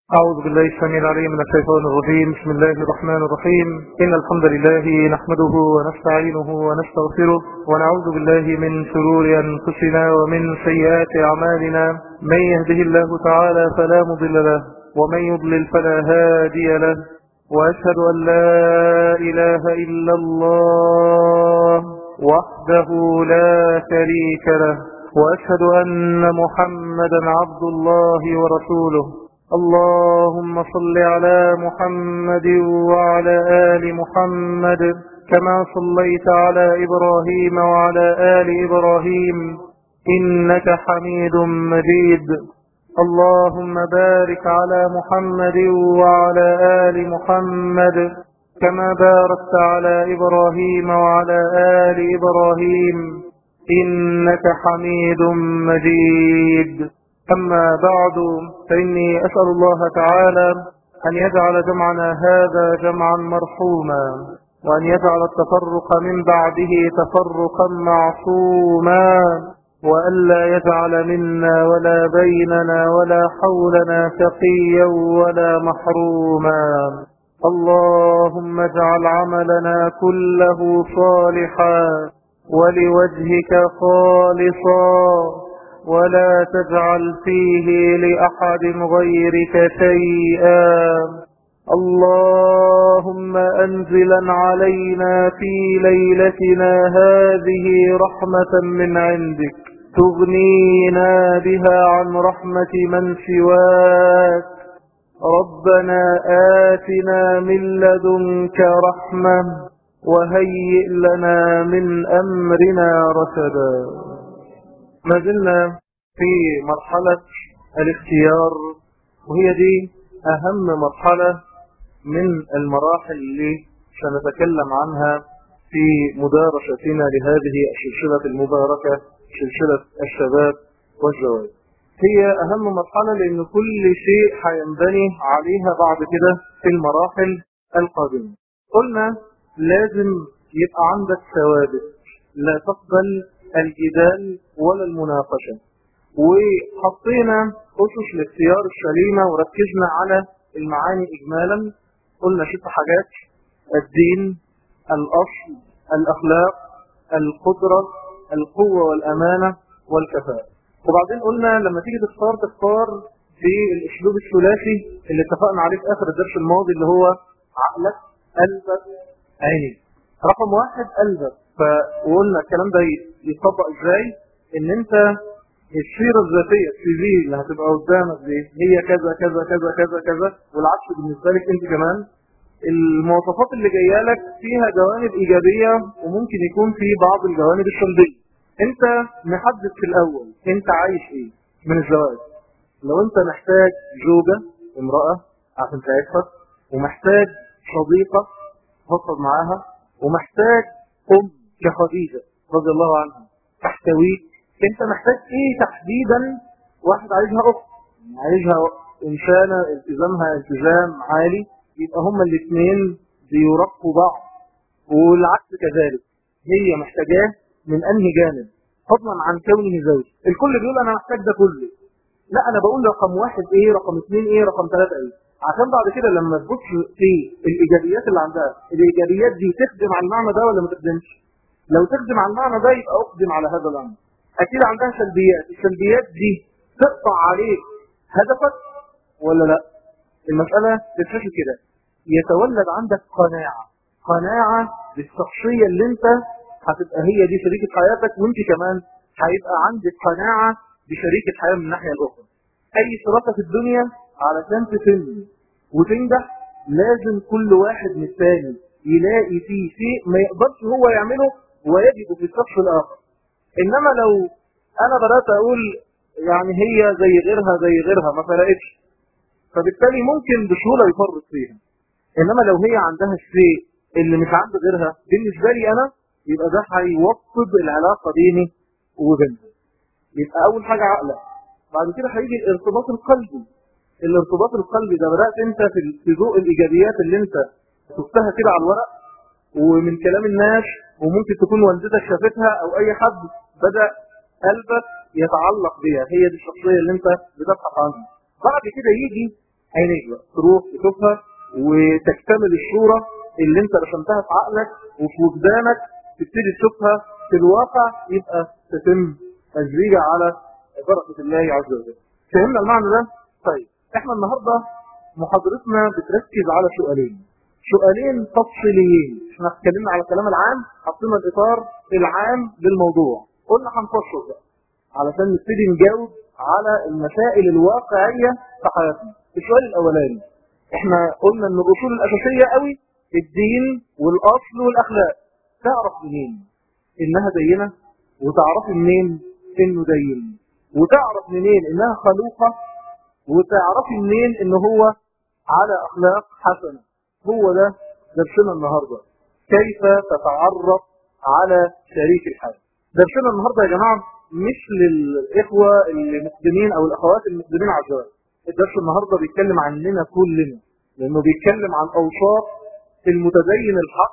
أعوذ بالله السميع العليم من الشيطان الرجيم بسم الله الرحمن الرحيم إن الحمد لله نحمده ونستعينه ونستغفره ونعوذ بالله من شرور أنفسنا ومن سيئات أعمالنا من يهده الله تعالى فلا مضل له ومن يضلل فلا هادي له وأشهد أن لا إله إلا الله وحده لا شريك له وأشهد أن محمدا عبد الله ورسوله اللهم صل على محمد وعلى آل محمد كما صليت على إبراهيم وعلى آل إبراهيم إنك حميد مجيد اللهم بارك على محمد وعلى آل محمد كما باركت على إبراهيم وعلى آل إبراهيم إنك حميد مجيد أما بعد فإني أسأل الله تعالى أن يجعل جمعنا هذا جمعا مرحوما وأن يجعل التفرق من بعده تفرقا معصوما وألا يجعل منا ولا بيننا ولا حولنا شقيا ولا محروما اللهم اجعل عملنا كله صالحا ولوجهك خالصا ولا تجعل فيه لأحد غيرك شيئا اللهم أنزلا علينا في ليلتنا هذه رحمة من عندك تغنينا بها عن رحمة من سواك ربنا آتنا من لدنك رحمة وهيئ لنا من أمرنا رشدا ما زلنا في مرحلة الاختيار وهي دي أهم مرحلة من المراحل اللي سنتكلم عنها في مدارستنا لهذه السلسلة المباركة سلسلة الشباب والزواج هي أهم مرحلة لأن كل شيء هينبني عليها بعد كده في المراحل القادمة قلنا لازم يبقى عندك ثوابت لا تقبل الجدال ولا المناقشة وحطينا أسس الاختيار السليمة وركزنا على المعاني إجمالا قلنا ست حاجات الدين الأصل الأخلاق القدرة القوة والأمانة والكفاءة وبعدين قلنا لما تيجي تختار تختار في الأسلوب الثلاثي اللي اتفقنا عليه في آخر الدرس الماضي اللي هو عقلك قلبك عينك رقم واحد قلبك فقلنا الكلام ده يطبق ازاي ان انت السيرة الذاتية السي في اللي هتبقى قدامك دي هي كذا كذا كذا كذا كذا والعكس بالنسبة لك انت كمان المواصفات اللي جايه لك فيها جوانب ايجابية وممكن يكون في بعض الجوانب السلبية انت محدد في الاول انت عايش ايه من الزواج لو انت محتاج زوجة امرأة عشان تعيشها ومحتاج صديقة تفضل معاها ومحتاج ام كخديجة رضي الله عنها تحتويك انت محتاج ايه تحديدا واحد عايزها اخت عايزها انسانة التزامها التزام عالي يبقى هما الاثنين بيرقوا بعض والعكس كذلك هي محتاجاه من انهي جانب فضلا عن كونه زوج الكل بيقول انا محتاج ده كله لا انا بقول رقم واحد ايه رقم اثنين ايه رقم ثلاثة ايه عشان بعد كده لما تبص في الايجابيات اللي عندها الايجابيات دي تخدم على المعنى ده ولا ما تخدمش لو تخدم على المعنى ده يبقى اقدم على هذا الامر اكيد عندها سلبيات السلبيات دي تقطع عليك هدفك ولا لا المسألة تتحسب كده يتولد عندك قناعة قناعة بالشخصية اللي انت هتبقى هي دي شريكة حياتك وانت كمان هيبقى عندك قناعة بشريكة حياة من الناحية الأخرى أي شراكة في الدنيا علشان تتم وتنجح لازم كل واحد من الثاني يلاقي فيه شيء ما يقدرش هو يعمله ويجد في الشخص الآخر إنما لو أنا بدأت أقول يعني هي زي غيرها زي غيرها ما فرقتش فبالتالي ممكن بسهولة يفرط فيها إنما لو هي عندها الشيء اللي مش عند غيرها بالنسبة لي أنا يبقى ده هيوطد العلاقة بيني وبينها يبقى أول حاجة عقلك بعد كده هيجي الارتباط القلبي الارتباط القلبي ده بدأت انت في ذوق الايجابيات اللي انت شفتها كده على الورق ومن كلام الناس وممكن تكون والدتك شافتها او اي حد بدأ قلبك يتعلق بيها هي دي الشخصية اللي انت بتبحث عنها بعد كده يجي عينيك بقى تروح تشوفها وتكتمل الصورة اللي انت رسمتها في عقلك وفي وجدانك تبتدي تشوفها في الواقع يبقى تتم الزيجة على بركة الله عز وجل فهمنا المعنى ده؟ طيب احنا النهاردة محاضرتنا بتركز على سؤالين سؤالين تفصيليين احنا اتكلمنا على الكلام العام حطينا الاطار العام للموضوع قلنا هنفصل بقى علشان نبتدي نجاوب على المسائل الواقعية في حياتنا السؤال الاولاني احنا قلنا ان الاصول الاساسية قوي الدين والاصل والاخلاق تعرف منين انها دينة وتعرف منين انه دين وتعرف منين انها خلوقة وتعرف منين ان هو على اخلاق حسنة هو ده درسنا النهاردة كيف تتعرف على شريك الحياة درسنا النهاردة يا جماعة مش للإخوة المقدمين أو الأخوات المقدمين على الزواج الدرس النهاردة بيتكلم عننا كلنا لأنه بيتكلم عن أوصاف المتدين الحق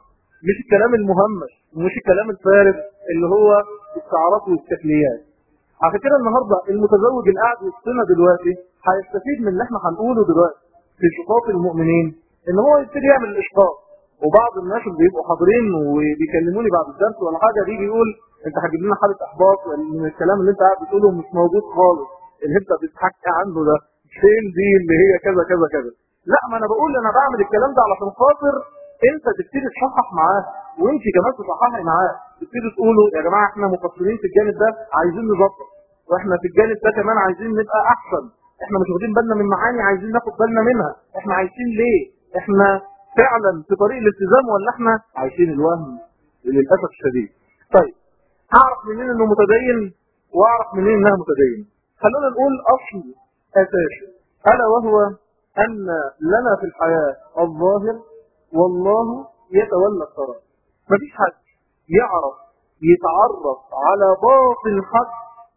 مش الكلام المهمش ومش الكلام الفارغ اللي هو التعارف والتكليات عشان كده النهاردة المتزوج اللي قاعد وسطنا دلوقتي هيستفيد من اللي احنا هنقوله دلوقتي في شقاق المؤمنين ان هو يبتدي يعمل الاشقاق وبعض الناس اللي بيبقوا حاضرين وبيكلموني بعد الدرس ولا حاجه بيجي يقول انت هتجيب لنا حاله احباط من الكلام اللي انت قاعد بتقوله مش موجود خالص اللي انت بتحكي عنه ده فين دي اللي هي كذا كذا كذا لا ما انا بقول انا بعمل الكلام ده علشان خاطر انت تبتدي تصحح معاه وانت كمان تصححي معاه تبتدي تقولوا يا جماعه احنا مقصرين في الجانب ده عايزين نظبط واحنا في الجانب ده كمان عايزين نبقى احسن احنا مش واخدين بالنا من معاني عايزين ناخد بالنا منها احنا عايشين ليه احنا فعلا في طريق الالتزام ولا احنا عايشين الوهم للاسف الشديد طيب اعرف منين انه متدين واعرف منين انها متدين خلونا نقول اصل اساسي الا وهو ان لنا في الحياه الظاهر والله يتولى القرار مفيش حد يعرف يتعرف على باطن حد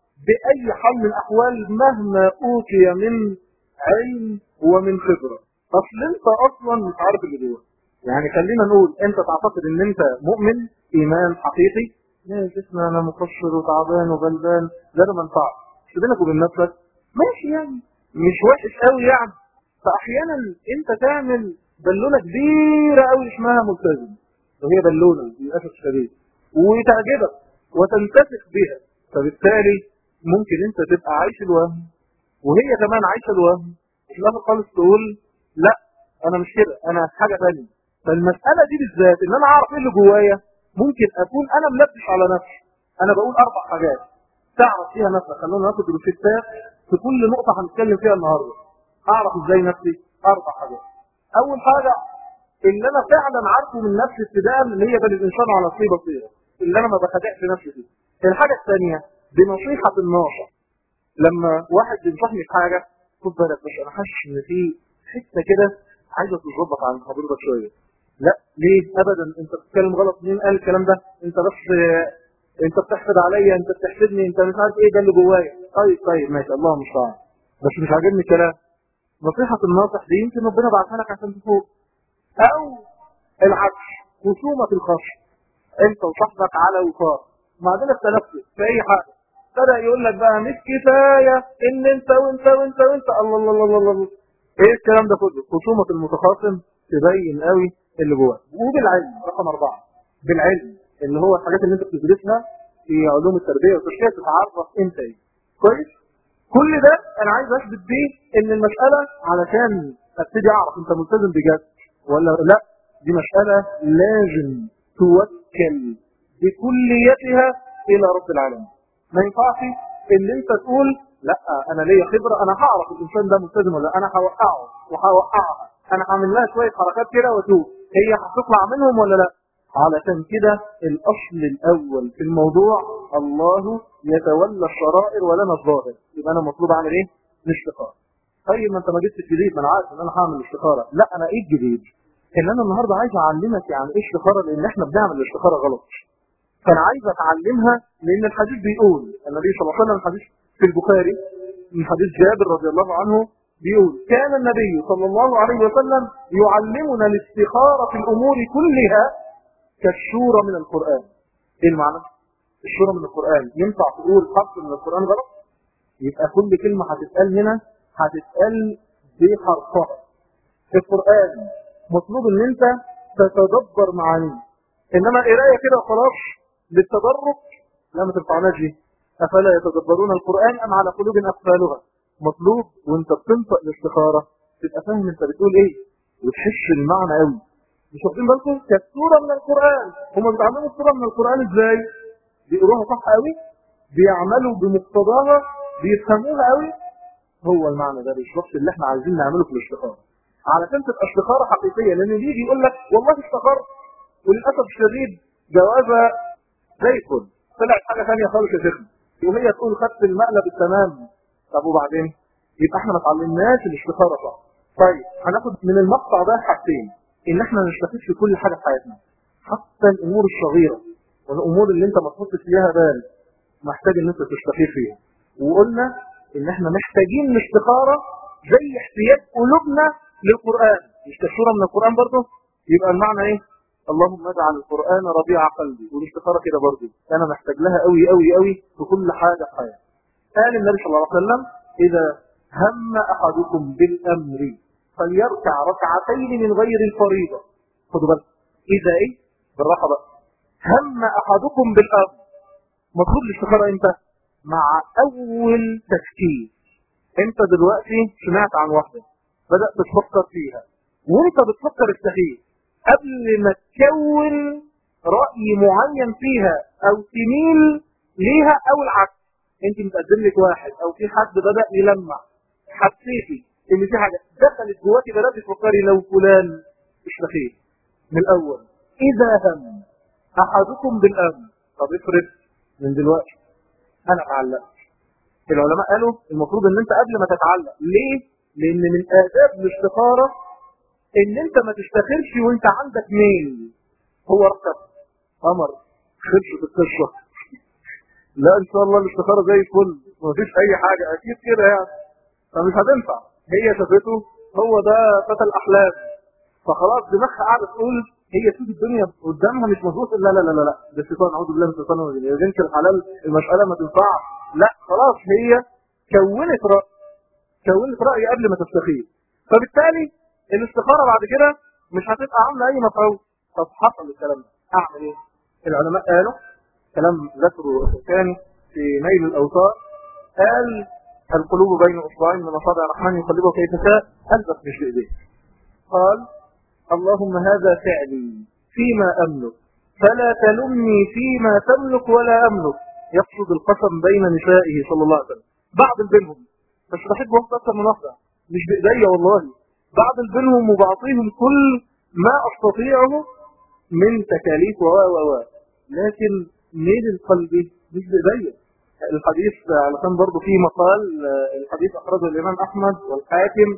بأي حال من الأحوال مهما أوتي من علم ومن خبرة أصل أنت أصلا مش عارف اللي جوه يعني خلينا نقول أنت تعتقد أن أنت مؤمن إيمان حقيقي لا جسم أنا مقصر وتعبان وغلبان ده أنا منفعش بينك وبين نفسك ماشي يعني مش وحش قوي يعني فأحيانا أنت تعمل بالونة كبيرة قوي اسمها ملتزم وهي بالونة للأسف الشديد وتعجبك وتنتفق بها فبالتالي ممكن انت تبقى عايش الوهم وهي كمان عايشة الوهم في الاخر خالص تقول لا انا مش كده انا حاجة ثانيه فالمسألة دي بالذات ان انا اعرف ايه اللي جوايا ممكن اكون انا ملبس على نفسي انا بقول اربع حاجات تعرف فيها نفسك خلونا ناخد الروشتات في كل نقطة هنتكلم فيها النهاردة اعرف ازاي نفسي اربع حاجات اول حاجة اللي انا فعلا عارفه من نفسي ابتداء اللي هي بل الانسان على طيب بصيره اللي انا ما بخدعش نفسي فيه الحاجة الثانية بنصيحة الناصح لما واحد ينصحني في حاجة خد بالك بس انا حاسس ان في حته كده عايزه تظبط عن حضرتك شويه لا ليه ابدا انت بتتكلم غلط مين قال الكلام ده انت بس انت بتحسد عليا انت بتحسدني انت مش عارف ايه ده اللي جوايا طيب طيب ماشي الله المستعان بس مش عاجبني الكلام نصيحة الناصح دي يمكن ربنا بعتها لك عشان تفوق او العكس خصومة الخصم انت وصاحبك على وفاق بعدين اختلفتوا في اي حاجة بدأ يقول لك بقى مش كفاية ان انت وانت وانت وانت الله الله الله الله, الله. ايه الكلام ده كله خصومة المتخاصم تبين قوي اللي جواه وبالعلم رقم اربعة بالعلم اللي هو الحاجات اللي انت بتدرسها في علوم التربية والتشكيل تتعرف انت ايه كويس كل ده انا عايز اثبت بيه ان المسألة علشان ابتدي اعرف انت ملتزم بجد ولا لا دي مسألة لازم توكل بكليتها الى رب العالمين ما ينفعش ان انت تقول لا انا ليا خبرة انا هعرف الانسان ده ملتزم ولا انا هوقعه وهوقعها انا هعمل لها شوية حركات كده واشوف هي هتطلع منهم ولا لا علشان كده الاصل الاول في الموضوع الله يتولى الشرائر ولنا الظاهر يبقى انا مطلوب اعمل ايه الاستخاره طيب ما انت ما جبتش جديد ما انا عارف ان انا هعمل الاستخاره لا انا ايه الجديد ان انا النهارده عايز اعلمك يعني ايه استخاره لان احنا بنعمل الاستخاره غلط فانا عايز اتعلمها لان الحديث بيقول النبي صلى الله عليه وسلم الحديث في البخاري من حديث جابر رضي الله عنه بيقول كان النبي صلى الله عليه وسلم يعلمنا الاستخاره في الامور كلها كالشورى من القران ايه المعنى الشورى من القران ينفع تقول حرف من القران غلط يبقى كل كلمه هتتقال هنا هتتقال بحرفها القرآن مطلوب ان انت تتدبر معانيه انما قرايه كده خلاص للتدرج لا ما تنفعناش دي افلا يتدبرون القرآن ام على قلوب اقفالها مطلوب وانت بتنطق الاستخارة تبقى فاهم انت بتقول ايه وتحس المعنى قوي مش واخدين بالكم كانت سوره من القرآن هم بيتعلموا السوره من القرآن ازاي بيقروها صح قوي بيعملوا بمقتضاها بيفهموها قوي هو المعنى ده بالظبط اللي احنا عايزين نعمله في الاستخاره علشان تبقى استخاره حقيقيه لان يجي يقول لك والله استخرت وللاسف الشديد جوازها زي الفل طلعت حاجه ثانيه خالص يا شيخنا وهي تقول خدت المقلب التمام طب وبعدين يبقى احنا ما اتعلمناش الاستخاره صح طيب هناخد من المقطع ده حاجتين ان احنا نستفيد في كل حاجه في حياتنا حتى الامور الصغيره والامور اللي انت ما تحطش فيها بال محتاج ان انت تستفيد فيها وقلنا ان احنا محتاجين الاستخاره زي احتياج قلوبنا للقران مش كسوره من القران برضه يبقى المعنى ايه اللهم اجعل القران ربيع قلبي والاستخاره كده برضه انا محتاج لها قوي قوي قوي في كل حاجه في حياتي قال النبي صلى الله عليه وسلم اذا هم احدكم بالامر فليركع ركعتين من غير الفريضه خدوا بالك اذا ايه بالراحه بقى هم احدكم بالامر مطلوب الاستخاره امتى مع اول تفكير انت دلوقتي سمعت عن واحده بدات تفكر فيها وانت بتفكر التغيير قبل ما تكون راي معين فيها او تميل ليها او العكس انت متقدم لك واحد او في حد بدا يلمع حسيتي ان في حاجه دخلت جواكي بدات تفكري لو فلان مش بخيل من الاول اذا هم احدكم بالامن طب افرض من دلوقتي انا اتعلقت العلماء قالوا المفروض ان انت قبل ما تتعلق ليه لان من اداب الاستخاره ان انت ما تستخرش وانت عندك ميل هو ركب قمر خلصت القصه لا ان شاء الله الاستخاره زي الفل مفيش اي حاجه اكيد كده يعني فمش هتنفع هي شافته هو ده فتى الاحلام فخلاص دماغها قاعده تقول هي تشوف الدنيا قدامها مش مظبوط لا لا لا لا لا ده الشيطان اعوذ بالله من الشيطان الرجيم يا بنت الحلال المساله ما تنفعش لا خلاص هي كونت راي كونت راي قبل ما تستخير فبالتالي الاستخاره بعد كده مش هتبقى عامله اي مفعول طب حصل الكلام ده اعمل ايه العلماء قالوا كلام ذكره الثاني في نيل الاوتار قال القلوب بين اصبعين من اصابع الرحمن يقلبه كيف شاء البس مش بايديه قال اللهم هذا فعلي فيما أملك فلا تلمني فيما تملك ولا أملك يقصد القسم بين نسائه صلى الله عليه وسلم بعض بينهم بس بحب واحدة أكثر من واحدة مش بإيديا والله بعض بينهم وبعطيهم كل ما أستطيعه من تكاليف و و و لكن ميل القلب مش بإيديا الحديث علشان برضه فيه مقال الحديث أخرجه الإمام أحمد والحاكم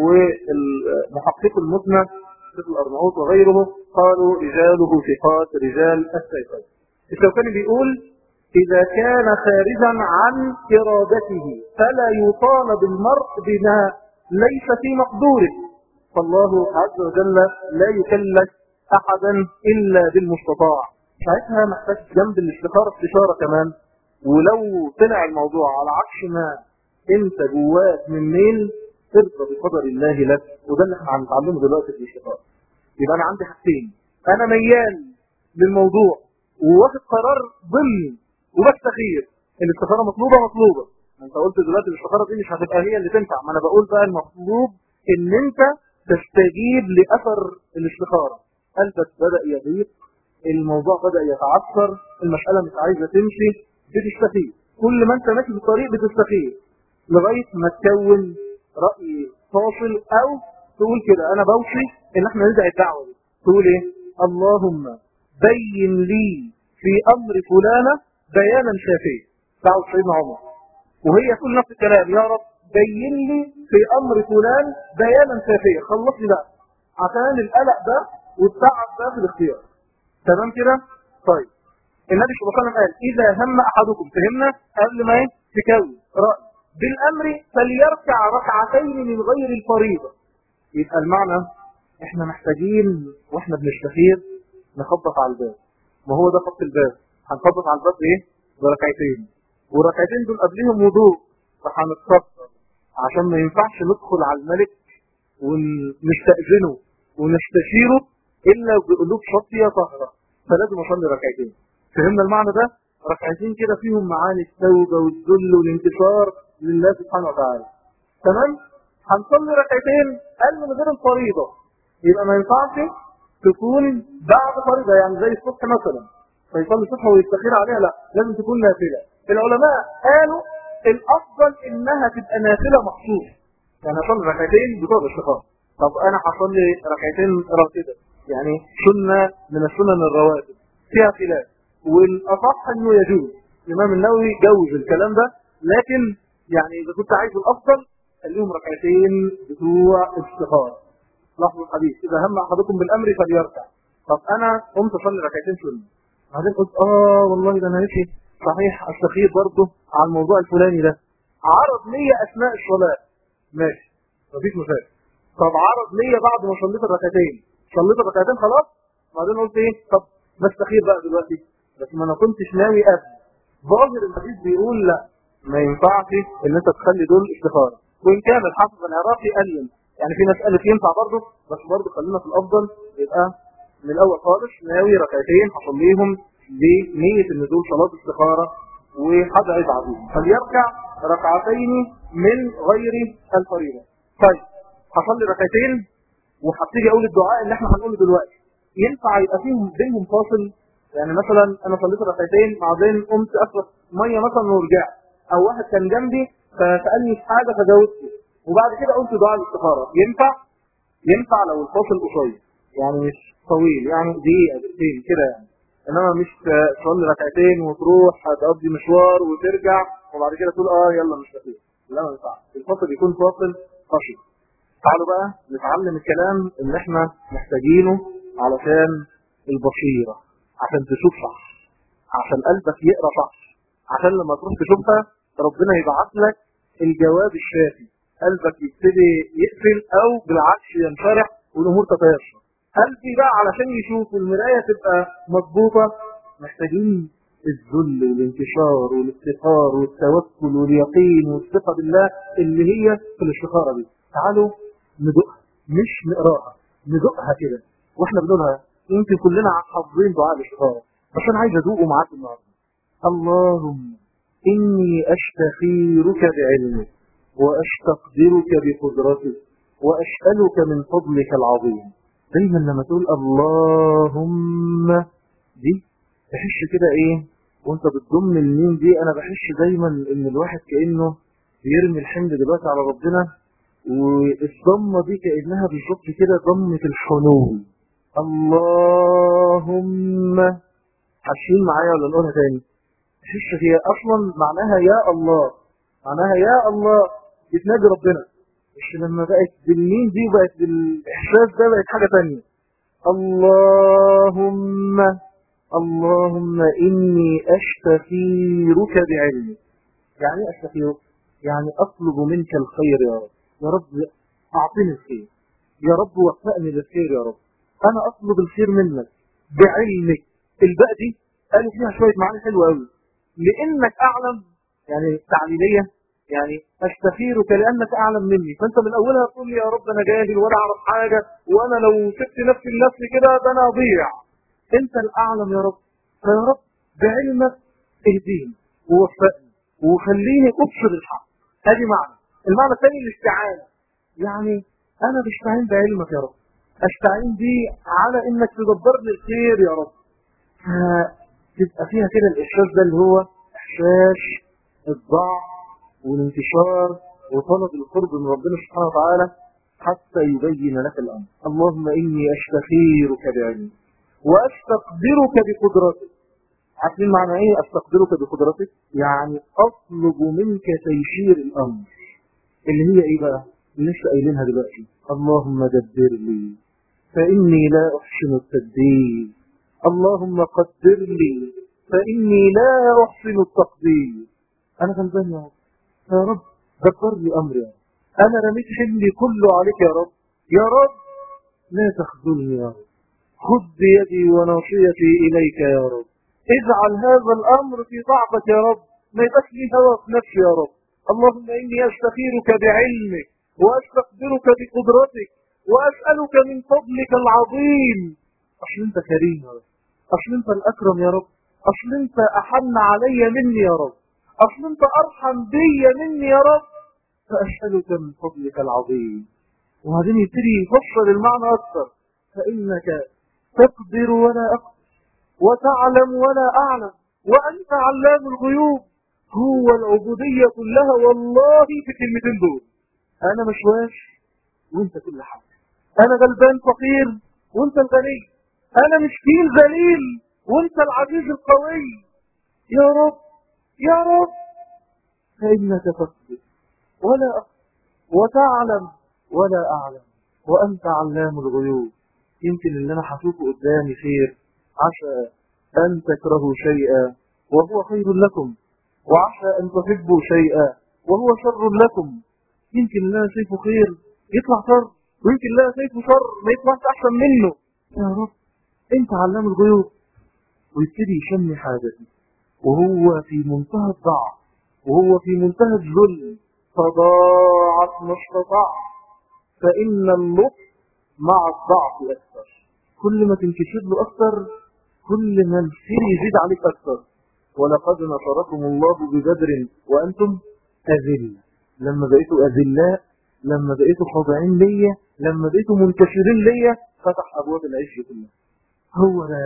والمحقق المسند شيخ الأرناؤوط وغيره قالوا رجاله ثقات رجال السيفين الشوكاني بيقول إذا كان خارجا عن إرادته فلا يطالب المرء بما ليس في مقدوره فالله عز وجل لا يكلف أحدا إلا بالمستطاع ساعتها محتاج جنب الاستخارة استشارة كمان ولو طلع الموضوع على عكس ما انت جواك من ميل ترضى بقدر الله لك وده اللي احنا هنتعلمه دلوقتي في الاستخاره يبقى انا عندي حاجتين انا ميال للموضوع وواخد قرار ضمني وبستخير الاستخاره مطلوبه مطلوبه ما انت قلت دلوقتي الاستخاره دي مش هتبقى هي اللي تنفع ما انا بقول بقى المطلوب ان انت تستجيب لاثر الاستخاره قلبك بدا يضيق الموضوع بدا يتعثر المساله مش عايزه تمشي بتستخير كل ما انت ماشي في الطريق بتستخير لغايه ما تكون راي فاصل او تقول كده انا بوصي ان احنا نرجع الدعوه دي تقول ايه اللهم بين لي في امر فلانه بيانا شافيا دعوه سيدنا عمر وهي تقول نفس الكلام يا رب بين لي في امر فلان بيانا شافيا خلصني بقى عشان القلق ده والتعب ده في الاختيار تمام كده طيب النبي صلى الله عليه وسلم قال اذا هم احدكم فهمنا قبل ما ايه تكون راي بالامر فليركع ركعتين من غير الفريضه يبقى المعنى احنا محتاجين واحنا بنستخير نخبط على الباب ما هو ده خط الباب هنخبط على الباب ايه بركعتين والركعتين دول قبلهم وضوء فهنتكسر عشان ما ينفعش ندخل على الملك ونستأذنه ونستشيره إلا بقلوب صافية طاهرة فلازم أصلي ركعتين فهمنا المعنى ده ركعتين كده فيهم معاني التوبة والذل والانتصار لله سبحانه وتعالى تمام هنصلي ركعتين قال من غير الفريضة يبقى ما ينفعش تكون بعد فريضة يعني زي الصبح مثلا فيصلي الصبح ويستخير عليها لا لازم تكون نافلة العلماء قالوا الأفضل إنها تبقى نافلة مخصوص يعني أصلي ركعتين بطول الشخص طب أنا هصلي ركعتين راتبة يعني سنة من السنن الرواتب فيها خلاف والأصح أنه يجوز الإمام النووي جوز الكلام ده لكن يعني إذا كنت عايز الأفضل خليهم ركعتين بتوع استخارة لاحظوا الحديث إذا هم أحدكم بالأمر فليركع طب أنا قمت أصلي ركعتين سنة بعدين قلت آه والله ده أنا نفسي صحيح أستخير برضه على الموضوع الفلاني ده عرض لي أثناء الصلاة ماشي مفيش مشاكل طب عرض لي بعد ما صليت الركعتين صليت الركعتين خلاص بعدين قلت ايه طب بستخير بقى دلوقتي بس ما انا كنتش ناوي قبل ظاهر الحديث بيقول لا ما ينفعش ان انت تخلي دول استخاره وان كان الحافظ العراقي قال يعني في ناس قالت ينفع برضه بس برضه خلينا في الافضل يبقى من الاول خالص ناوي ركعتين هصليهم بنيه ان دول صلاه استخاره وهدعي بعضهم فليركع ركعتين من غير الفريضه طيب هصلي ركعتين وهبتدي اقول الدعاء اللي احنا هنقوله دلوقتي ينفع يبقى فيهم بينهم فاصل يعني مثلا انا صليت ركعتين بعدين قمت اشرب ميه مثلا ورجعت او واحد كان جنبي فسالني في حاجه فجاوبته وبعد كده قلت دعاء الاستخاره ينفع ينفع لو الفاصل قصير يعني مش طويل يعني دقيقه دقيقتين كده يعني انما مش تصلي ركعتين وتروح هتقضي مشوار وترجع وبعد كده تقول اه يلا مش كتير لا ما ينفعش الفاصل يكون فاصل قصير تعالوا بقى نتعلم الكلام اللي احنا محتاجينه علشان البصيرة عشان تشوف صح عشان قلبك يقرا صح عشان لما تروح تشوفها ربنا يبعث لك الجواب الشافي قلبك يبتدي يقفل او بالعكس ينشرح والامور تتيسر قلبي بقى علشان يشوف المراية تبقى مضبوطة محتاجين الذل والانتشار والافتقار والتوكل واليقين والثقة بالله اللي هي في الاستخارة دي تعالوا ندقها مش نقراها ندقها كده واحنا بنقولها يمكن كلنا حافظين دعاء الاستخارة بس انا عايز ادوقه معاك النهارده اللهم اني اشتخيرك بعلمك واشتقدرك بقدرتك واسالك من فضلك العظيم دايما لما تقول اللهم دي تحس كده ايه وانت بتضم الميم دي انا بحس دايما ان الواحد كانه بيرمي الحمد دلوقتي على ربنا والضمة دي كأنها بالظبط كده ضمة الحنون اللهم حاسين معايا ولا نقولها تاني تحس هي اصلا معناها يا الله معناها يا الله بتنادي ربنا مش لما بقت بالمين دي بقت بالاحساس ده بقت حاجه تانية اللهم اللهم اني اشتخيرك بعلمك يعني ايه اشتخيرك يعني اطلب منك الخير يا رب يا رب اعطني الخير يا رب وفقني للخير يا رب انا اطلب الخير منك بعلمك الباء دي قالوا فيها شويه معاني حلوه قوي لانك اعلم يعني تعليليه يعني استخيرك لانك اعلم مني فانت من اولها تقول لي يا رب انا جاهل ولا اعرف حاجه وانا لو سبت نفسي لنفسي كده ده انا اضيع انت الاعلم يا رب فيا رب بعلمك اهديني ووفقني وخليني ابصر الحق ادي معنى المعنى الثاني الاستعانه يعني انا بستعين بعلمك يا رب استعين بيه على انك تدبر لي الخير يا رب تبقى فيها كده الاحساس ده اللي هو احساس الضعف والانتشار وطلب القرب من ربنا سبحانه وتعالى حتى يبين لك الامر اللهم اني استخيرك بعلمك واستقدرك بقدرتك عارفين معنى ايه استقدرك بقدرتك يعني اطلب منك تيسير الامر اللي هي ايه بقى لسه قايلينها دلوقتي اللهم دبر لي فاني لا احسن التدبير اللهم قدر لي فاني لا احسن التقدير انا غلبان يا رب يا رب دبر لي امري يا رب انا رميت حملي كله عليك يا رب يا رب لا تخذلني يا رب خذ بيدي وناصيتي اليك يا رب اجعل هذا الامر في طاعتك يا رب ما يبقاش لي هوى في نفسي يا رب اللهم اني استخيرك بعلمك وأستقدرك بقدرتك وأسألك من فضلك العظيم أصل أنت كريم يا رب أصل أنت الأكرم يا رب أصل أنت أحن علي مني يا رب أصل أنت أرحم بي مني يا رب فأسألك من فضلك العظيم وبعدين يبتدي يفصل المعنى أكثر فإنك تقدر ولا أقدر وتعلم ولا أعلم وأنت علام الغيوب هو العبودية كلها والله في كلمتين دول أنا مشواش وأنت كل حاجة أنا غلبان فقير وأنت الغني أنا مسكين ذليل وأنت العزيز القوي يا رب يا رب فإنك تقدر ولا أقدر وتعلم ولا أعلم وأنت علام الغيوب يمكن اللي أنا حشوفه قدامي خير عسى أن تكرهوا شيئا وهو خير لكم وعسى أن تحبوا شيئا وهو شر لكم يمكن اللي أنا شايفه خير يطلع شر ويمكن اللي أنا شايفه شر ما يطلعش أحسن منه يا رب أنت علام الغيوب ويبتدي يشمي حاجته وهو في منتهى الضعف وهو في منتهى الذل فضاعت ما استطاع فإن اللطف مع الضعف أكثر كل ما تنكشف له أكثر كل ما الخير يزيد عليك أكثر ولقد نصركم الله ببدر وأنتم أذل لما بقيتوا أذلاء لما بقيتوا خاضعين ليا لما بقيتوا منكسرين ليا فتح أبواب العيش كلها هو ده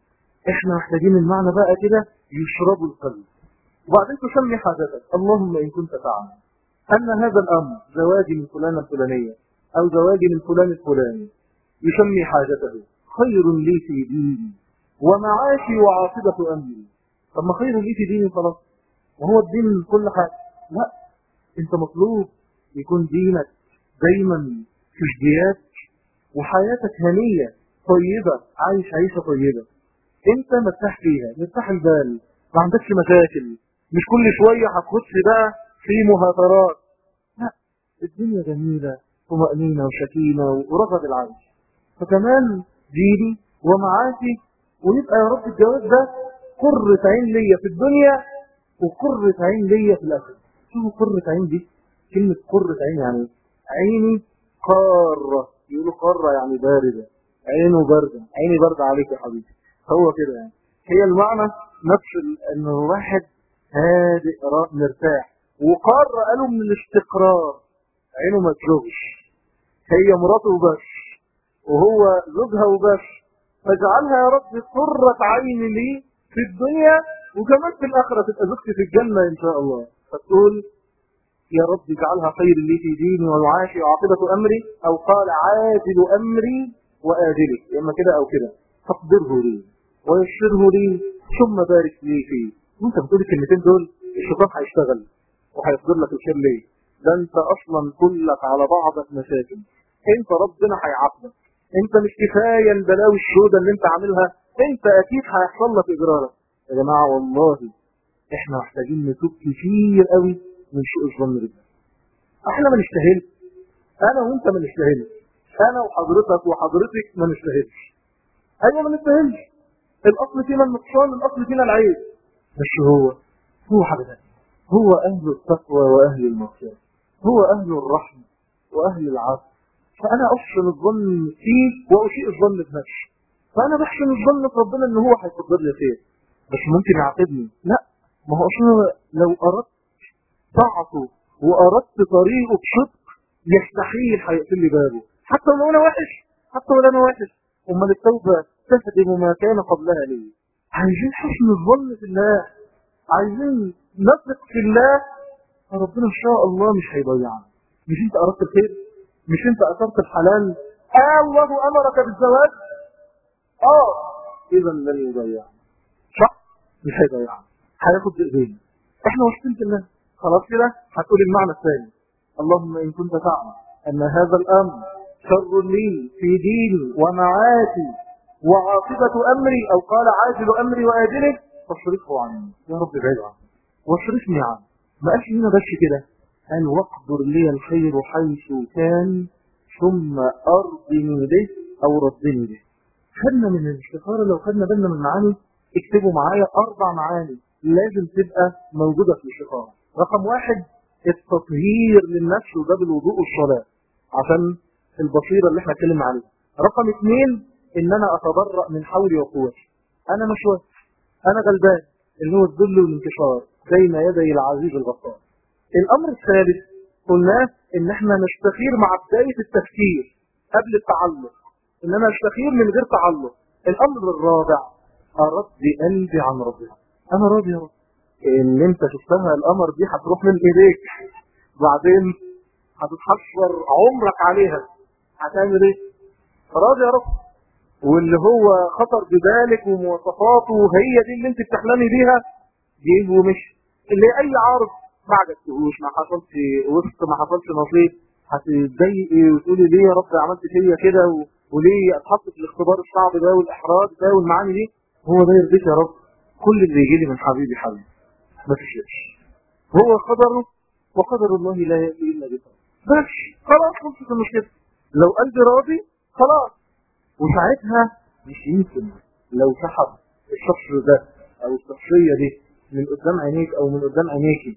احنا محتاجين المعنى بقى كده يشربوا القلب وبعدين تسمي حاجتك اللهم إن كنت تعلم أن هذا الأمر زواجي من فلانة الفلانية أو زواجي من فلان الفلاني يسمي حاجته خير لي في ديني ومعاشي وعاقبة أمري طب ما خير لي في ديني خلاص وهو الدين كل حاجة لا انت مطلوب يكون دينك دايما في ازدياد وحياتك هنية طيبة عايش عيشة طيبة انت مرتاح فيها مرتاح البال ما عندكش مشاكل مش كل شوية هتخش بقى في مهاترات لا الدنيا جميلة طمأنينة وشكينة ورغد العيش فكمان ديني ومعاشي ويبقى يا رب الجواز ده قرة عين ليا في الدنيا وقرة عين ليا في الآخرة شوفوا قرة عين دي كلمة قرة عين يعني عيني قارة يقولوا قارة يعني باردة عينه باردة عيني باردة عليك يا حبيبي هو كده يعني هي المعنى نفس ان الواحد هادئ مرتاح وقارة قالوا من الاستقرار عينه ما تشوفش هي مراته وبس وهو زوجها وبس فاجعلها يا رب قرة عين لي في الدنيا وكمان في الآخرة تبقى زوجتي في الجنة إن شاء الله فتقول يا رب اجعلها خير لي في ديني ومعاشي وعاقبة أمري أو قال عاجل أمري وآجله إما كده أو كده فاقدره لي ويسره لي ثم بارك لي فيه وانت بتقول الكلمتين دول الشيطان هيشتغل وهيصدر لك الخير ليه ده انت اصلا كلك على بعضك مشاكل انت ربنا هيعاقبك انت مش كفايه البلاوي السوداء اللي انت عاملها انت اكيد هيحصل لك اجرارك يا جماعه والله احنا محتاجين نتوب كتير قوي من سوء الظن بالله احنا ما نستاهلش انا وانت ما نستاهلش انا وحضرتك وحضرتك ما نستاهلش ايوه ما نستاهلش الاصل فينا النقصان الاصل فينا العيب بس هو هو حضرتك هو اهل التقوى واهل المغفره هو اهل الرحمه واهل العفو فانا احسن الظن فيه واسيء الظن بنفسي فانا بحسن الظن في ربنا ان هو هيقدر لي خير بس ممكن يعاقبني لا ما هو اصلا لو اردت طاعته واردت طريقه بصدق يستحيل هيقفل لي بابه حتى لو انا وحش حتى لو انا وحش امال التوبه تهدم ما كان قبلها لي عايزين حسن الظن في الله عايزين نثق في الله فربنا ان شاء الله مش هيضيعنا مش انت اردت الخير مش انت اثرت الحلال آه الله امرك بالزواج اه اذا لن يضيعنا صح مش هيضيعنا هياخد بايدينا احنا واثقين في الله خلاص كده هتقول المعنى الثاني اللهم ان كنت تعلم ان هذا الامر شر لي في ديني ومعاشي وعاقبة امري او قال عاجل امري واجله فاصرفه عني يا رب ابعد عني واصرفني عنه ما قالش هنا بس كده قال واقدر لي الخير حيث كان ثم ارضني به او ردني به خدنا من الاستخارة لو خدنا بالنا من معاني اكتبوا معايا اربع معاني لازم تبقى موجودة في الاستخارة رقم واحد التطهير للنفس وده بالوضوء والصلاة عشان البصيرة اللي احنا اتكلمنا عليها رقم اثنين ان انا اتبرأ من حولي وقوتي انا مش وقت انا غلبان اللي هو الذل والانكسار بين يدي العزيز الغفار الامر الثالث قلناه ان احنا نستخير مع بداية التفكير قبل التعلق ان انا استخير من غير تعلق الامر الرابع ارضي قلبي عن ربنا انا راضي يا رب اللي انت شفتها القمر دي هتروح من ايديك بعدين هتتحشر عمرك عليها هتعمل ايه راضي يا رب واللي هو خطر بذلك ومواصفاته هي دي اللي انت بتحلمي بيها جه ومش اللي اي عارض ما عجبتهوش ما حصلش وسط ما حصلش نصيب هتتضايقي وتقولي ليه يا رب عملت فيا كده و... وليه اتحط في الاختبار الصعب ده والاحراج ده والمعاني دي هو ده يرضيك يا رب كل اللي يجي لي من حبيبي حبيبي ما تشركش هو قدره وقدر الله لا يأتي إلا بقدر بس خلاص خلصت المشكلة لو قلبي راضي خلاص وساعتها مش يمكن لو سحب الشخص ده او الشخصية دي من قدام عينيك او من قدام عينيكي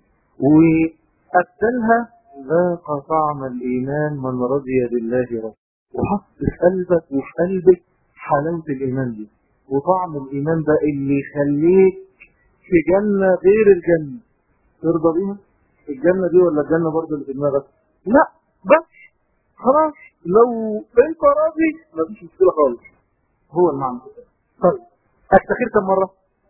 وقتلها ذاق طعم الايمان من رضي بالله رب وحط في قلبك وفي قلبك حلاوة الايمان دي وطعم الايمان ده اللي يخليك في جنة غير الجنة ترضى بيها الجنة دي ولا الجنة برضه اللي في دماغك لا بس خلاص لو انت راضي مفيش مشكلة خالص هو المعنى كده طيب استخير كم مرة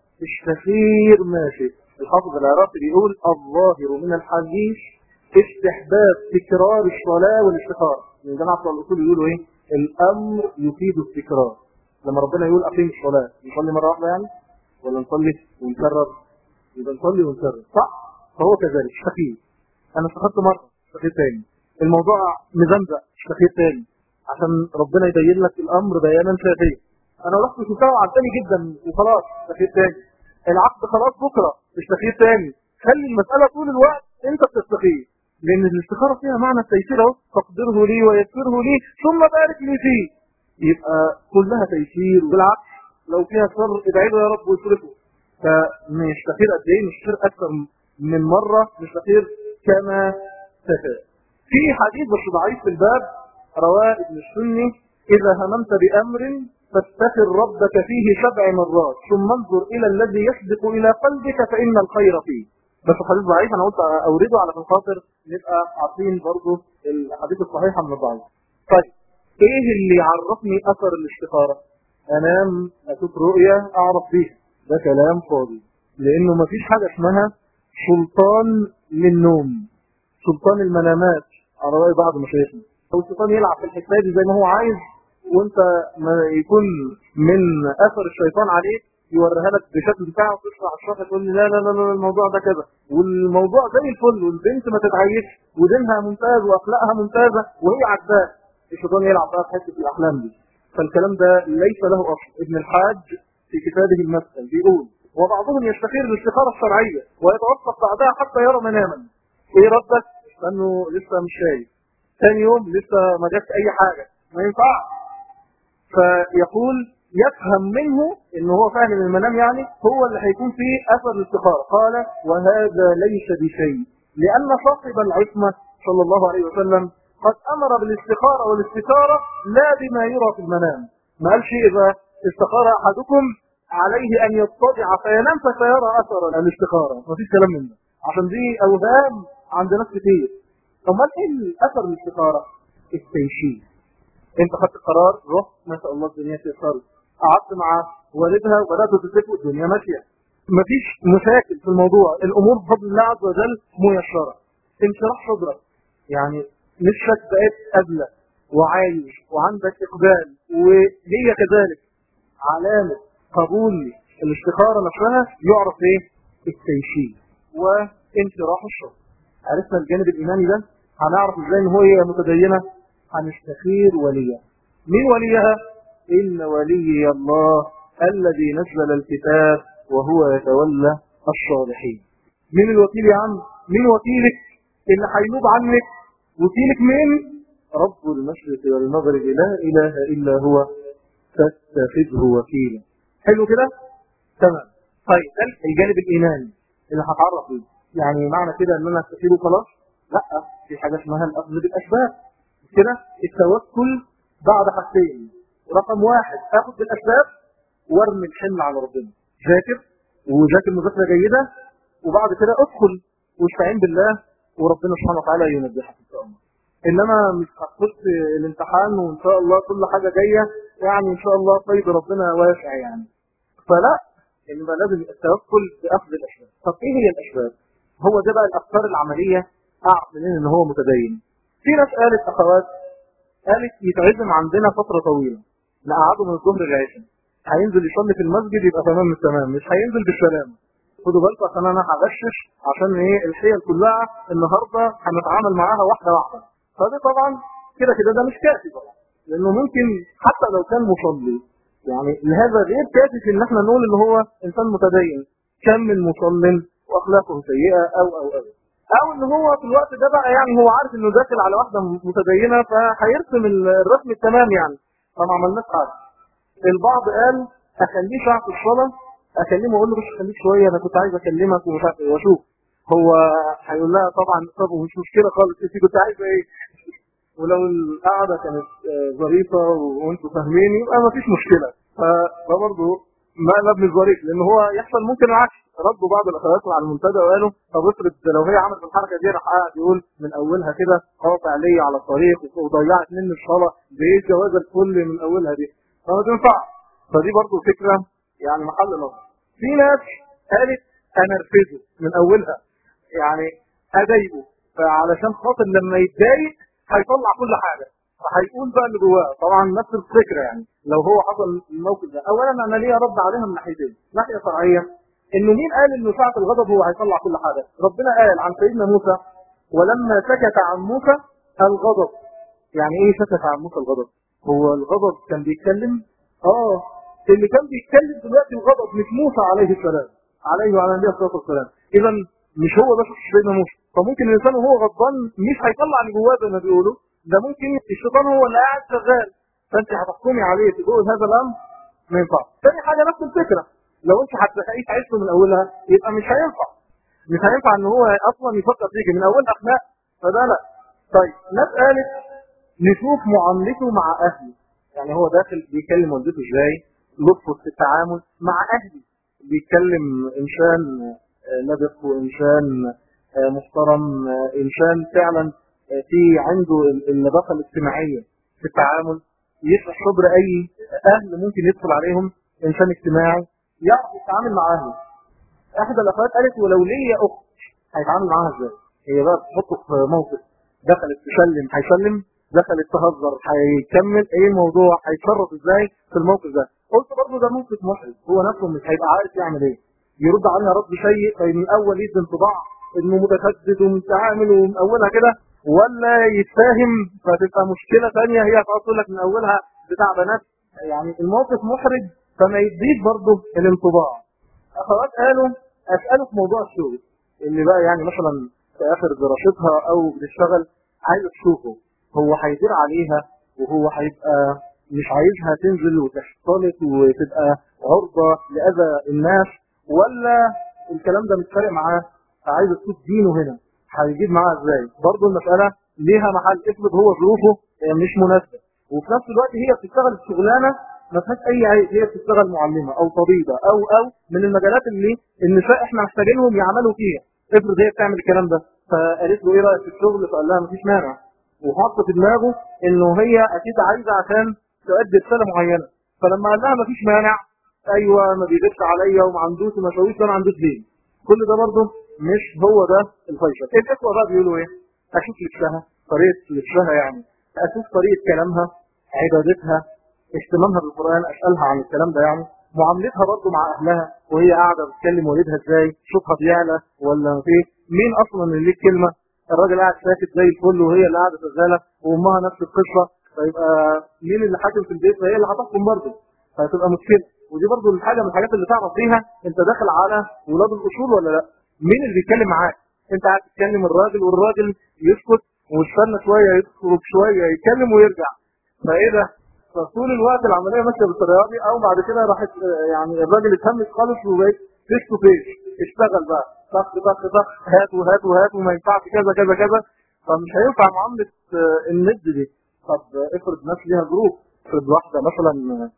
استخير ماشي الحافظ العراقي بيقول الظاهر من الحديث استحباب تكرار الصلاة والاستخارة من جماعة بتوع الأصول يقولوا ايه الأمر يفيد التكرار لما ربنا يقول أقيم الصلاة نصلي مرة واحدة يعني ولا نصلي ونكرر يبقى نصلي ونكرر صح فهو كذلك استخير أنا استخرت مرة استخير تاني الموضوع مزمزق استخير تاني عشان ربنا يبين لك الأمر بيانا شافيا أنا رحت شفتها وعجبني جدا وخلاص استخير تاني العقد خلاص بكرة استخير تاني خلي المسألة طول الوقت انت بتستخير لان الاستخارة فيها معنى التيسير اهو تقدره لي ويسره لي ثم بارك لي فيه يبقى كلها تيسير وبالعكس لو فيها شر ادعي له يا رب ويصرفه فنستخير قد ايه نستخير اكثر من مرة نستخير كما تشاء في حديث بس ضعيف في الباب رواه ابن السني اذا هممت بامر فاستخر ربك فيه سبع مرات ثم انظر الى الذي يسبق الى قلبك فان الخير فيه بس الحديث ضعيف انا قلت اورده على خاطر نبقى عارفين برضه الحديث الصحيحه من الضعيف طيب ايه اللي يعرفني اثر الاستخاره انام اشوف رؤيه اعرف بيها ده كلام فاضي لانه مفيش حاجه اسمها سلطان للنوم سلطان المنامات على راي بعض مشايخنا او الشيطان يلعب في الحكايه دي زي ما هو عايز وانت ما يكون من اثر الشيطان عليك يوريها لك بشكل بتاعه وتطلع على الشاشه تقول لي لا لا لا لا الموضوع ده كذا والموضوع زي الفل والبنت ما تتعيش ودينها ممتاز واخلاقها ممتازه وهي عجباه الشيطان يلعب بقى في حته الاحلام دي فالكلام ده ليس له اصل ابن الحاج في كتابه المسأل بيقول وبعضهم يستخير الاستخاره الشرعيه ويتوقف بعدها حتى يرى مناما ايه ردك؟ لانه لسه مش شايف ثاني يوم لسه ما جاتش اي حاجه ما ينفعش فيقول يفهم منه ان هو فاهم المنام يعني هو اللي هيكون فيه اثر الاستخارة قال وهذا ليس بشيء لان صاحب العصمة صلى الله عليه وسلم قد امر بالاستخارة والاستخارة لا بما يرى في المنام ما قالش اذا استخار احدكم عليه ان يضطجع فينام فسيرى اثر الاستخارة ما فيش كلام من ده عشان دي اوهام عند ناس كتير امال ايه الاثر الاستخارة التيشير انت خدت قرار رحت ما شاء الله الدنيا تيسرت قعدت مع والدها وبدأت تتفق الدنيا ماشية مفيش مشاكل في الموضوع الأمور بفضل الله عز وجل ميسرة انشراح صدرك يعني نفسك بقيت قبلة وعايش وعندك إقبال وهي كذلك علامة قبول الاستخارة نفسها يعرف ايه التيشير وانشراح الصدر عرفنا الجانب الإيماني ده هنعرف ازاي ان هي متدينة هنستخير وليها مين وليها إن ولي الله الذي نزل الكتاب وهو يتولى الصالحين من الوكيل يا عم من وكيلك اللي هينوب عنك وكيلك مين رب المشرق والمغرب لا إله إلا هو فاتخذه وكيلا حلو كده تمام طيب ده الجانب الإيماني اللي هتعرف بيه يعني معنى كده ان انا استخير وخلاص لا في حاجة اسمها الأخذ بالأسباب كده التوكل بعد حاجتين رقم واحد اخذ بالأسباب وارمي الحمل على ربنا ذاكر وذاكر مذاكرة جيدة وبعد كده ادخل واستعين بالله وربنا سبحانه وتعالى ينجحك ان شاء الله انما مش هتخش الامتحان وان شاء الله كل حاجة جاية يعني ان شاء الله طيب ربنا واسع يعني فلا انما لازم التوكل باخذ الاسباب طب ايه هي الاسباب هو ده بقى الافكار العملية اعرف منين ان هو متدين في ناس قالت اخوات قالت يتعزم عندنا فترة طويلة نقعده من الظهر للعشاء هينزل يصلي في المسجد يبقى تمام التمام مش هينزل بالسلامة خدوا بالكم عشان انا هغشش عشان ايه الحيل كلها النهارده هنتعامل معاها واحده واحده فده طبعا كده كده ده مش كافي طبعا لانه ممكن حتى لو كان مصلي يعني لهذا غير كافي ان احنا نقول ان هو انسان متدين كم من مصل واخلاقه سيئه او او او او ان هو في الوقت ده بقى يعني هو عارف انه داخل على واحده متدينه فهيرسم الرسم التمام يعني فما عملناش حاجه البعض قال اخليه ساعه الصلاه اكلمه اقول له بس خليك شويه انا كنت عايز اكلمك ومش عارف ايه واشوف هو هيقول لها طبعا طب مش مشكله خالص انت كنت عايزه ايه ولو القعده كانت ظريفه وانتوا فاهميني يبقى ما فيش مشكله فده برضه ما ابن الظريف لان هو يحصل ممكن العكس ردوا بعض الاخوات على المنتدى وقالوا طب افرض لو هي عملت الحركه دي راح قاعد يقول من اولها كده قاطع لي على الطريق وضيعت مني الصلاه بايه جواز الكل من اولها دي فما تنفعش فدي برضه فكره يعني محل نظر في ناس قالت انرفزه من اولها يعني اضايقه فعلشان خاطر لما يتضايق هيطلع كل حاجه فهيقول بقى اللي جواه طبعا نفس الفكره يعني لو هو حصل الموقف ده اولا انا ليا رد عليها من ناحيتين ناحيه شرعيه انه مين قال انه ساعه الغضب هو هيطلع كل حاجه ربنا قال عن سيدنا موسى ولما سكت عن موسى الغضب يعني ايه سكت عن موسى الغضب هو الغضب كان بيتكلم اه اللي كان بيتكلم دلوقتي الغضب مش موسى عليه السلام عليه وعلى النبي الصلاه والسلام اذا مش هو ده شخص سيدنا موسى فممكن الانسان وهو غضبان مش هيطلع اللي جواه زي ما بيقولوا ده ممكن الشيطان هو اللي قاعد شغال فانت هتحكمي عليه تقول هذا الامر ما ينفعش ثاني حاجه نفس الفكره لو انت هتخليه عيشته من اولها يبقى مش هينفع مش هينفع ان هو اصلا يفكر فيك من اول اخلاق فده لا طيب ناس قالت نشوف معاملته مع اهله يعني هو داخل بيكلم والدته ازاي لطفه في التعامل مع اهله بيتكلم انسان لبق وانسان محترم انسان فعلا في عنده اللباقه الاجتماعيه في التعامل يشرح صدر اي اهل ممكن يدخل عليهم انسان اجتماعي يعرف يتعامل مع اهله احدى الاخوات قالت ولو ليا اخت هيتعامل معاها ازاي هي بقى تحطه في موقف دخلت تسلم هيسلم دخلت تهزر هيكمل ايه الموضوع هيتصرف ازاي في الموقف ده قلت برضه ده موقف محرج هو نفسه مش هيبقى عارف يعمل ايه يرد عليها رد سيء فمن اول يدي انطباع انه متشدد ومتعامل ومن اولها كده ولا يتفاهم فتبقى مشكله ثانيه هي هتقعد تقول لك من اولها بتاع بنات يعني الموقف محرج فما يديك برضه الانطباع اخوات قالوا اساله في موضوع الشغل اللي بقى يعني مثلا في اخر دراستها او بتشتغل عايز تشوفه هو هيدير عليها وهو هيبقى مش عايزها تنزل وتختلط وتبقى عرضة لأذى الناس ولا الكلام ده مش فارق معاه عايز تشوف دينه هنا هيجيب معاه ازاي برضه المسألة ليها محل افرض هو ظروفه مش مناسبة وفي نفس الوقت هي بتشتغل الشغلانة ما فيهاش اي عيب هي بتشتغل معلمة او طبيبة او او من المجالات اللي النساء احنا محتاجينهم يعملوا فيها افرض هي بتعمل الكلام ده فقالت له ايه رايك في الشغل فقال لها مفيش مانع وحط في دماغه انه هي اكيد عايزه عشان تؤدي رساله معينه فلما قال لها مفيش مانع ايوه ما بيغيبش عليا وما عندوش وما سويش وانا عندوش ليه كل ده برضه مش هو ده الفيصل الاخوه بقى بيقولوا ايه اشوف لبسها طريقه لبسها يعني اشوف طريقه كلامها عبادتها اهتمامها بالقران اسالها عن الكلام ده يعني معاملتها برضه مع اهلها وهي قاعده بتكلم والدها ازاي صوتها بيعلى ولا في مين اصلا اللي ليه كلمه الراجل قاعد ساكت زي الفل وهي اللي قاعده شغاله وامها نفس القصه فيبقى مين اللي حاكم في البيت فهي اللي هتحكم برضه فهتبقى مشكله ودي برضه الحاجه من الحاجات اللي تعرف فيها انت داخل على ولاد الاصول ولا لا مين اللي بيتكلم معاك انت قاعد تتكلم الراجل والراجل يسكت ويستنى شويه يخرج شويه يتكلم ويرجع فايه ده فطول الوقت العمليه ماشيه بالطريقه دي او بعد كده راحت يعني الراجل اتهمس خالص وبقيت فيس تو فيس اشتغل بقى طخ طخ طخ هات وهات وهات وما ينفعش كذا كذا كذا فمش هينفع معامله الند دي طب افرض ناس ليها جروب افرض واحده مثلا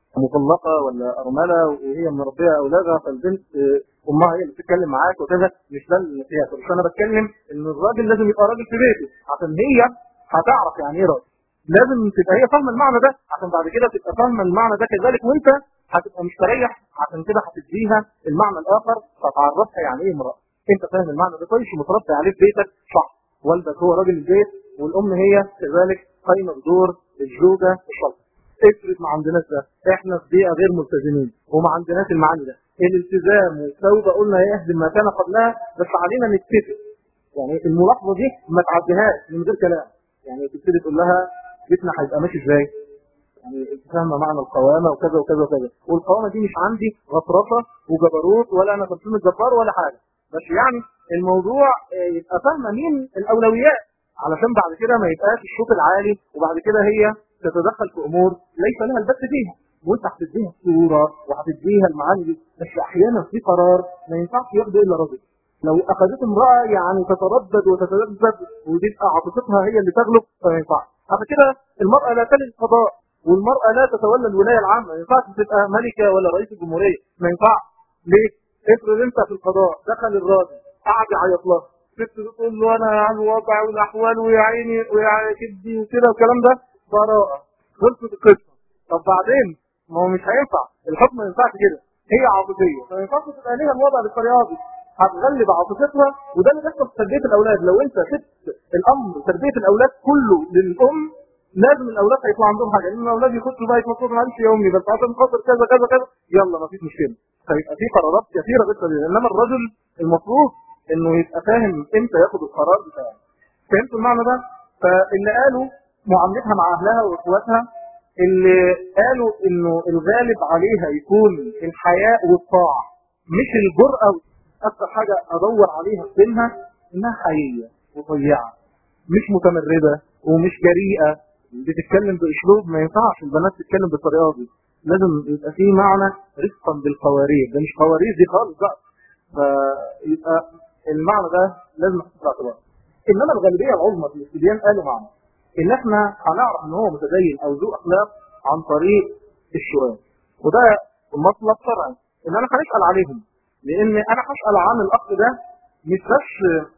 مطلقه ولا ارمله وهي مربيه اولادها فالبنت امها هي اللي بتتكلم معاك وكذا مش ده المقياس بس انا بتكلم ان الراجل لازم يبقى راجل في بيته عشان هي هتعرف يعني ايه راجل لازم تبقى هي فاهمه المعنى ده عشان بعد كده تبقى فاهمه المعنى ده كذلك وانت هتبقى مستريح عشان كده هتديها المعنى الاخر فتعرفها يعني ايه امراه انت فاهم المعنى ده كويس ومتربي عليه في بيتك صح والدك هو راجل البيت والام هي كذلك قايمه بدور الزوجه الصالحه افرض ما عندناش ده احنا في بيئه غير ملتزمين وما عندناش المعاني ده الالتزام والتوبه قلنا يهدم ما كان قبلها بس علينا نتفق يعني الملاحظه دي ما تعديهاش من غير كلام يعني تبتدي تقول لها بيتنا هيبقى ماشي ازاي يعني انت فاهمه معنى القوامه وكذا وكذا وكذا والقوامه دي مش عندي غطرسه وجبروت ولا انا تمثيل الجبار ولا حاجه بس يعني الموضوع يبقى فاهمه مين الاولويات علشان بعد كده ما يبقاش الصوت العالي وبعد كده هي تتدخل في امور ليس لها البث فيها وانت هتديها الصوره وهتديها المعاني دي بس احيانا في قرار ما ينفعش ياخده الا رجل لو اخذته امراه يعني تتردد وتتذبذب وتبقى عاطفتها هي اللي تغلب فما ينفعش عشان كده المراه لا تلي القضاء والمراه لا تتولى الولايه العامه ما ينفعش تبقى ملكه ولا رئيس الجمهوريه ما ينفعش ليه؟ افرض انت في القضاء دخل الراجل قعد يعيط لها ست تقول له انا على الوضع والاحوال ويا عيني ويا كبدي وكده والكلام ده براءه خلصت القصه طب بعدين ما هو مش هينفع الحكم ما ينفعش كده هي عاطفيه فما ينفعش تبقى ليها الوضع بالطريقه دي هتغلب عاطفتها وده اللي بيحصل في تربيه الاولاد لو انت سبت الامر تربيه الاولاد كله للام لازم الاولاد هيطلع عندهم حاجه لان الاولاد يخشوا بقى يتمطوا معلش يا امي بس عشان خاطر كذا كذا كذا يلا ما فيش مشكله فيبقى في قرارات كثيره جدا انما الرجل المفروض انه يبقى فاهم امتى ياخد القرار بتاعه فهمتوا المعنى ده فاللي قالوا معاملتها مع اهلها واخواتها اللي قالوا انه الغالب عليها يكون الحياء والطاعه مش الجرأه اكثر حاجه ادور عليها في دينها انها حقيقيه وطيعه مش متمرده ومش جريئه بتتكلم باسلوب ما ينفعش البنات تتكلم بالطريقه دي لازم يبقى في معنى رفقا بالقوارير ده مش قوارير دي خالص بقى فيبقى المعنى ده لازم نحطه في الاعتبار انما الغالبيه العظمى في الاستبيان قالوا معنى ان احنا هنعرف ان هو متدين او ذو اخلاق عن طريق السؤال وده مطلب شرعي ان انا هنسال عليهم لان انا هسال عن الاخ ده مش بس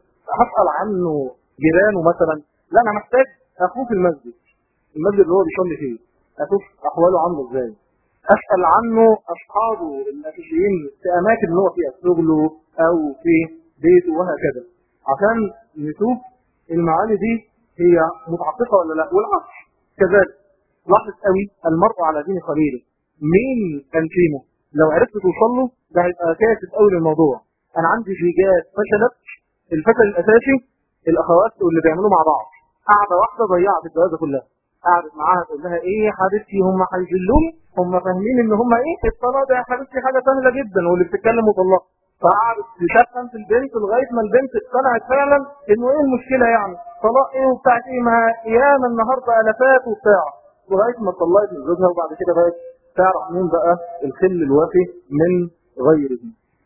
هسال عنه جيرانه مثلا لا انا محتاج اخوه في المسجد المسجد اللي هو بيصلي فيه اشوف احواله عامله ازاي اسال عنه اصحابه الاساسيين في اماكن اللي هو فيها شغله او في بيته وهكذا عشان نشوف المعاني دي هي متعاطفه ولا لا والعكس كذلك لاحظ قوي المرء على دين خليله مين تنشيمه لو عرفت توصل له ده هيبقى كاسب قوي للموضوع انا عندي زيجات فشلت الفشل الاساسي الاخوات واللي بيعملوه مع بعض قاعده واحده ضيعت الجوازه كلها قعدت معاها تقول لها ايه يا حبيبتي هم هيذلوني هم فاهمين ان هم ايه الطلاق ده يا حبيبتي حاجه سهله جدا واللي بتتكلم مطلقه فقعدت تشتم في البنت لغايه ما البنت اقتنعت فعلا انه ايه المشكله يعني طلاق ايه وبتاع ايه ما ايام النهارده الافات وبتاع لغايه ما طلقت من زوجها وبعد كده بقت تعرف مين بقى الخل الوافي من غيره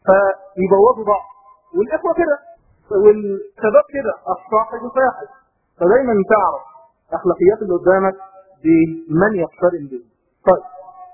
فيبوظوا بعض والاخوه كده والشباب كده الصاحب فاحش فدايما تعرف اخلاقيات اللي قدامك بمن يقترن به طيب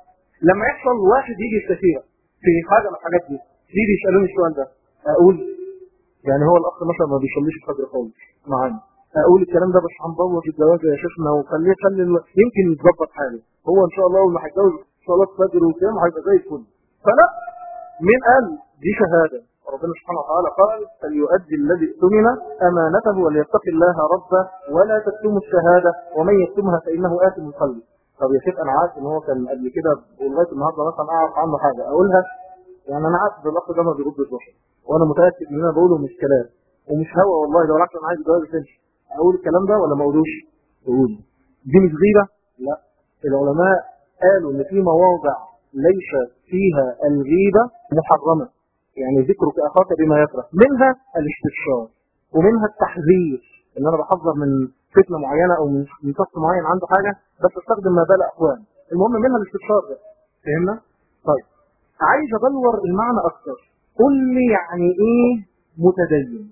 لما يحصل واحد يجي يستشيرك في حاجه من الحاجات دي يجي يسالوني السؤال ده اقول يعني هو الاخ مثلا ما بيصليش الفجر خالص معانا اقول الكلام ده بس هنبوظ الجواز يا شيخنا وخليه خلي يمكن يتظبط حاله هو ان شاء الله اول ما هيتجوز صلاه فجر وكام هيبقى زي الفل فلا مين قال دي شهاده ربنا سبحانه وتعالى قال فليؤدي الذي اؤتمن امانته وليتق الله ربه ولا تكتموا الشهاده ومن يكتمها فانه اثم قلبه طب يا شيخ انا عارف ان هو كان قبل كده ولغايه النهارده مثلا اعرف عنه حاجه اقولها يعني انا عارف ان الاخ ده ما بيرد البشر وانا متاكد ان انا بقوله مش كلام ومش هوا والله ده بالعكس انا عايز جواز تمشي اقول الكلام ده ولا ما اقولوش؟ اقول دي مش غيبه؟ لا العلماء قالوا ان في مواضع ليس فيها الغيبه محرمه يعني ذكرك اخاك بما يكره منها الاستفسار ومنها التحذير ان انا بحذر من فتنه معينه او من شخص معين عنده حاجه بس استخدم ما بال اقوام المهم منها الاستفسار ده فهمنا؟ طيب عايز ادور المعنى اكتر قول لي يعني ايه متدين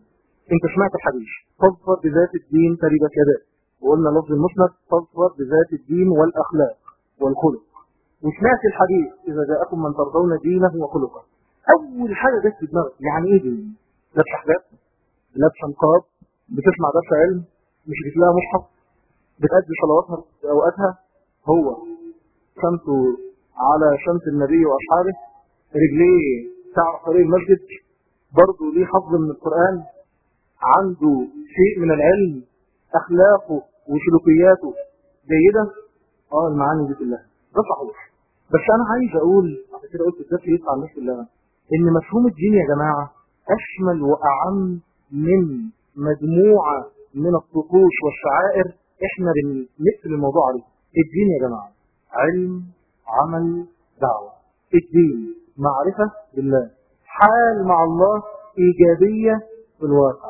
انت سمعت الحديث فاظفر بذات الدين تربت يداك وقلنا لفظ المسند فاظفر بذات الدين والاخلاق والخلق وسمعت الحديث اذا جاءكم من ترضون دينه وخلقه اول حاجه جت في دماغك يعني ايه دين لابسه حجاب لابسه نقاب بتسمع درس علم مش بتلاقي مصحف بتأدي صلواتها في اوقاتها هو شمسه على شمس النبي واصحابه رجليه تعرف طريق المسجد برضه ليه حظ من القرآن عنده شيء من العلم أخلاقه وسلوكياته جيدة اه المعاني دي كلها ده صحيح بس أنا عايز أقول عشان كده قلت الدرس يطلع الناس كلها إن مفهوم الدين يا جماعة أشمل وأعم من مجموعة من الطقوس والشعائر إحنا بنقفل الموضوع عليه الدين يا جماعة علم عمل دعوة الدين معرفة بالله حال مع الله إيجابية في الواقع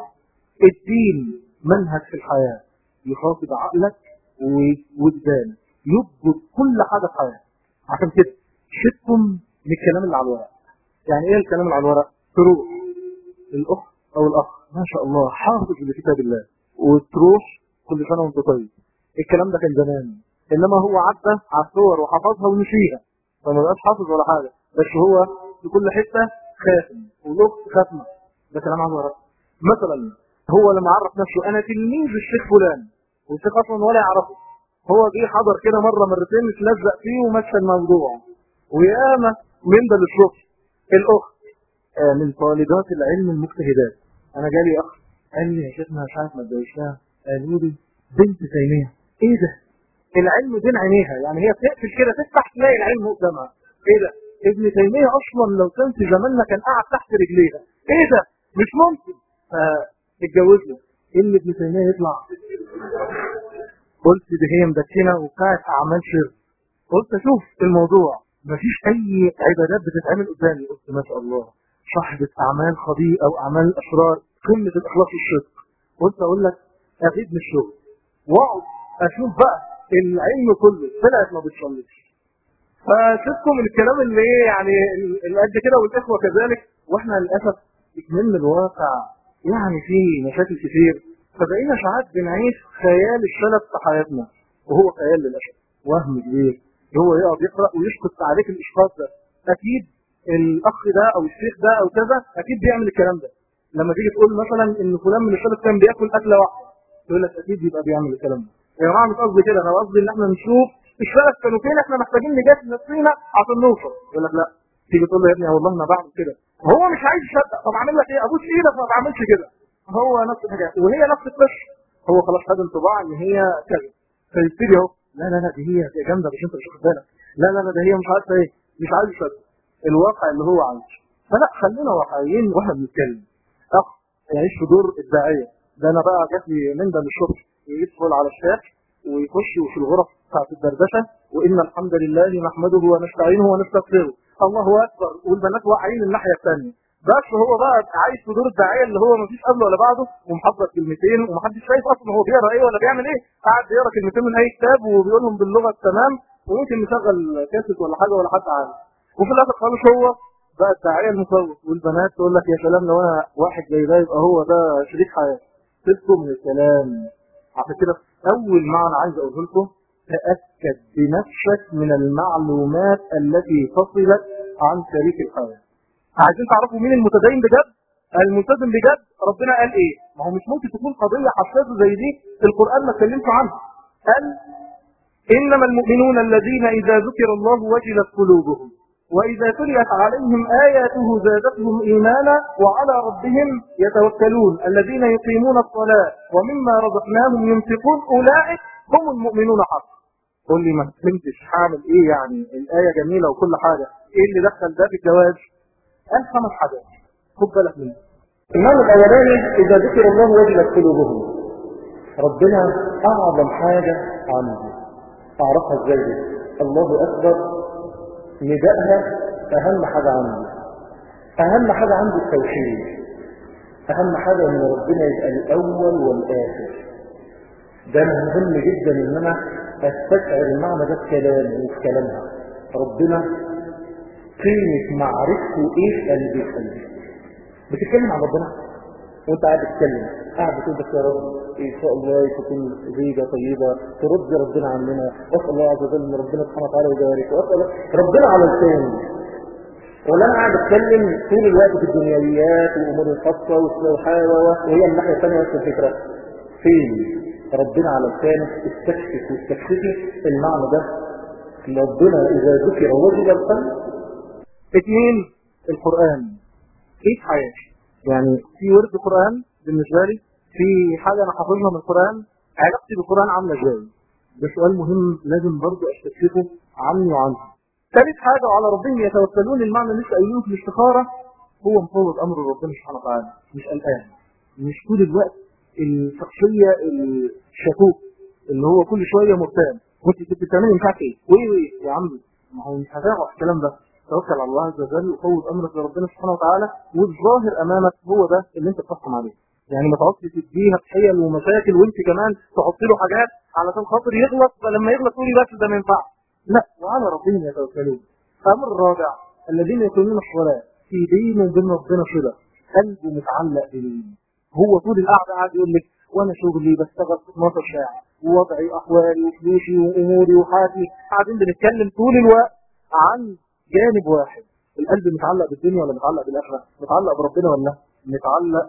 الدين منهج في الحياة يخاطب عقلك ووجدانك يضبط كل حاجة في حياتك عشان كده شدكم من الكلام اللي على الورق يعني ايه الكلام اللي على الورق تروح الاخت او الاخ ما شاء الله حافظ لكتاب الله وتروح كل سنة وانت طيب الكلام ده كان زمان انما هو عدى على الصور وحفظها ونسيها فما بقاش حافظ ولا حاجة بس هو في كل حتة خاتم والاخت خاتمة ده كلام على الورق مثلا هو لما عرف نفسه انا تلميذ الشيخ فلان والشيخ اصلا ولا يعرفه هو جه حضر كده مرة مرتين اتلزق فيه ومشى الموضوع وياما من ده للصبح الاخت آه من طالبات العلم المجتهدات انا جالي اخ قال لي يا شيخنا ساعه ما اتجوزتها قالوا لي بنت تيميه ايه ده العلم بين عينيها يعني هي بتقفل كده تفتح تلاقي العلم قدامها ايه ده ابن تيميه اصلا لو كان في زماننا كان قاعد تحت رجليها ايه ده مش ممكن اتجوز له ان ابن تيميه يطلع قلت دي هي مدكنه وبتاعت اعمال شر قلت اشوف الموضوع مفيش اي عبادات بتتعمل قدامي قلت ما شاء الله صاحبة اعمال خبيئة او اعمال اسرار قمة الاخلاص والصدق قلت اقول لك اغيب من الشغل واقعد اشوف بقى العلم كله طلعت ما بتصليش فسيبكم من الكلام اللي ايه يعني اللي قد كده والاخوه كذلك واحنا للاسف من الواقع يعني في مشاكل كتير فبقينا ساعات بنعيش خيال السلف في حياتنا وهو خيال للاسف وهم كبير هو يقعد يقرا ويسقط عليك الاشخاص ده اكيد الاخ ده او الشيخ ده او كذا اكيد بيعمل الكلام ده لما تيجي تقول مثلا ان فلان من السلف كان بياكل اكله واحده يقول لك اكيد يبقى بيعمل الكلام ده يا جماعه مش قصدي كده انا قصدي ان احنا نشوف السلف كانوا فين احنا محتاجين نجاهد نفسينا عشان نوصل يقول لك لا تيجي تقول له يا ابني والله انا بعمل كده هو مش عايز يصدق طب اعمل لك ايه ابوس ايدك ما بعملش كده هو نفس الحاجه وهي نفس القصه هو خلاص خد انطباع ان هي كذا فيبتدي اهو لا لا لا دي هي جامده بس انت مش واخد بالك لا لا لا ده هي مش عارفه ايه مش عايز يصدق الواقع اللي هو عايزه فلا خلينا واقعيين واحنا بنتكلم اخ يعيش في دور الداعيه ده انا بقى جات لي من ده للشغل يدخل على الشاش ويخش في الغرف بتاعت الدردشه وان الحمد لله نحمده ونستعينه ونستغفره الله اكبر والبنات واقعين الناحيه الثانيه بس هو بقى عايش في دور الداعيه اللي هو مفيش قبله ولا بعده ومحضر كلمتين ومحدش شايف اصلا هو بيقرا ايه ولا بيعمل ايه قاعد بيقرا كلمتين من اي كتاب وبيقولهم باللغه التمام وممكن نشغل كاسيت ولا حاجه ولا حد عارف وفي الاخر خالص هو بقى الداعيه المصوت والبنات تقول لك يا سلام لو انا واحد زي ده يبقى هو ده شريك حياتي سيبكم من الكلام عشان كده اول معنى عايز اقوله لكم تاكد بنفسك من المعلومات التي فصلت عن شريك الحياه عايزين تعرفوا مين المتدين بجد الملتزم بجد ربنا قال ايه ما هو مش ممكن تكون قضيه حساسه زي دي القران ما اتكلمش عنها قال انما المؤمنون الذين اذا ذكر الله وجلت قلوبهم واذا تليت عليهم اياته زادتهم ايمانا وعلى ربهم يتوكلون الذين يقيمون الصلاه ومما رزقناهم ينفقون اولئك هم المؤمنون حقا قول لي ما فهمتش هعمل ايه يعني الايه جميله وكل حاجه ايه اللي دخل ده في الجواز قال خمس حاجات خد بالك منه المعنى الاولاني اذا ذكر الله وجلت قلوبهم ربنا اعظم حاجه عنده اعرفها ازاي دي الله اكبر ندائها اهم حاجه عنده اهم حاجه عنده التوحيد اهم حاجه ان ربنا يبقى الاول والاخر ده مهم جدا ان انا استشعر المعنى ده في كلامي وفي كلامها ربنا قيمة معرفته ايه في قلبي في قلبي بتتكلم عن ربنا وانت قاعد تتكلم قاعد بتقول بس يا رب ان شاء الله تكون زيجه طيبه ترد ربنا عننا واسال الله عز وجل ان ربنا سبحانه وتعالى يبارك واسال ربنا على لساني ولا انا قاعد اتكلم طول الوقت في الدنيويات والامور الخاصه والحاجه وهي الناحيه الثانيه نفس الفكره فين ربنا على لسانك استكشف واستكشفي المعنى ده ربنا اذا ذكر وجد القلب اثنين القرآن كيف حياتي يعني في ورد قرآن بالنسبة لي في حاجة أنا حافظها من القرآن علاقتي بالقرآن عاملة ازاي ده سؤال مهم لازم برضه استكشفه عني وعنه ثالث حاجة وعلى ربهم يتوكلون المعنى اللي لسه قايلينه في الاستخارة هو مفوض أمر ربنا سبحانه وتعالى مش قلقان مش طول الوقت الشخصية الشكوك اللي هو كل شوية مرتاب كنت كنت بتعملي مش عارف ايه وايه وايه يا عم ما هو مش هتعرف الكلام ده توكل على الله عز وجل وفوض امرك لربنا سبحانه وتعالى والظاهر امامك هو ده اللي انت بتحكم عليه يعني ما تقعدش تديها حيل ومشاكل وانت كمان تحط له حاجات علشان خاطر يغلط فلما يغلط تقولي بس ده ما ينفعش لا وعلى ربهم يتوكلون امر الرابع الذين يقيمون الصلاه في دين وبين ربنا صله قلبه متعلق بدين هو طول القعده قاعد يقول لك وانا شغلي بشتغل 12 ساعه ووضعي احوالي وفلوسي واموري وحياتي قاعدين بنتكلم طول الوقت عن جانب واحد القلب متعلق بالدنيا ولا متعلق بالاخره متعلق بربنا ولا متعلق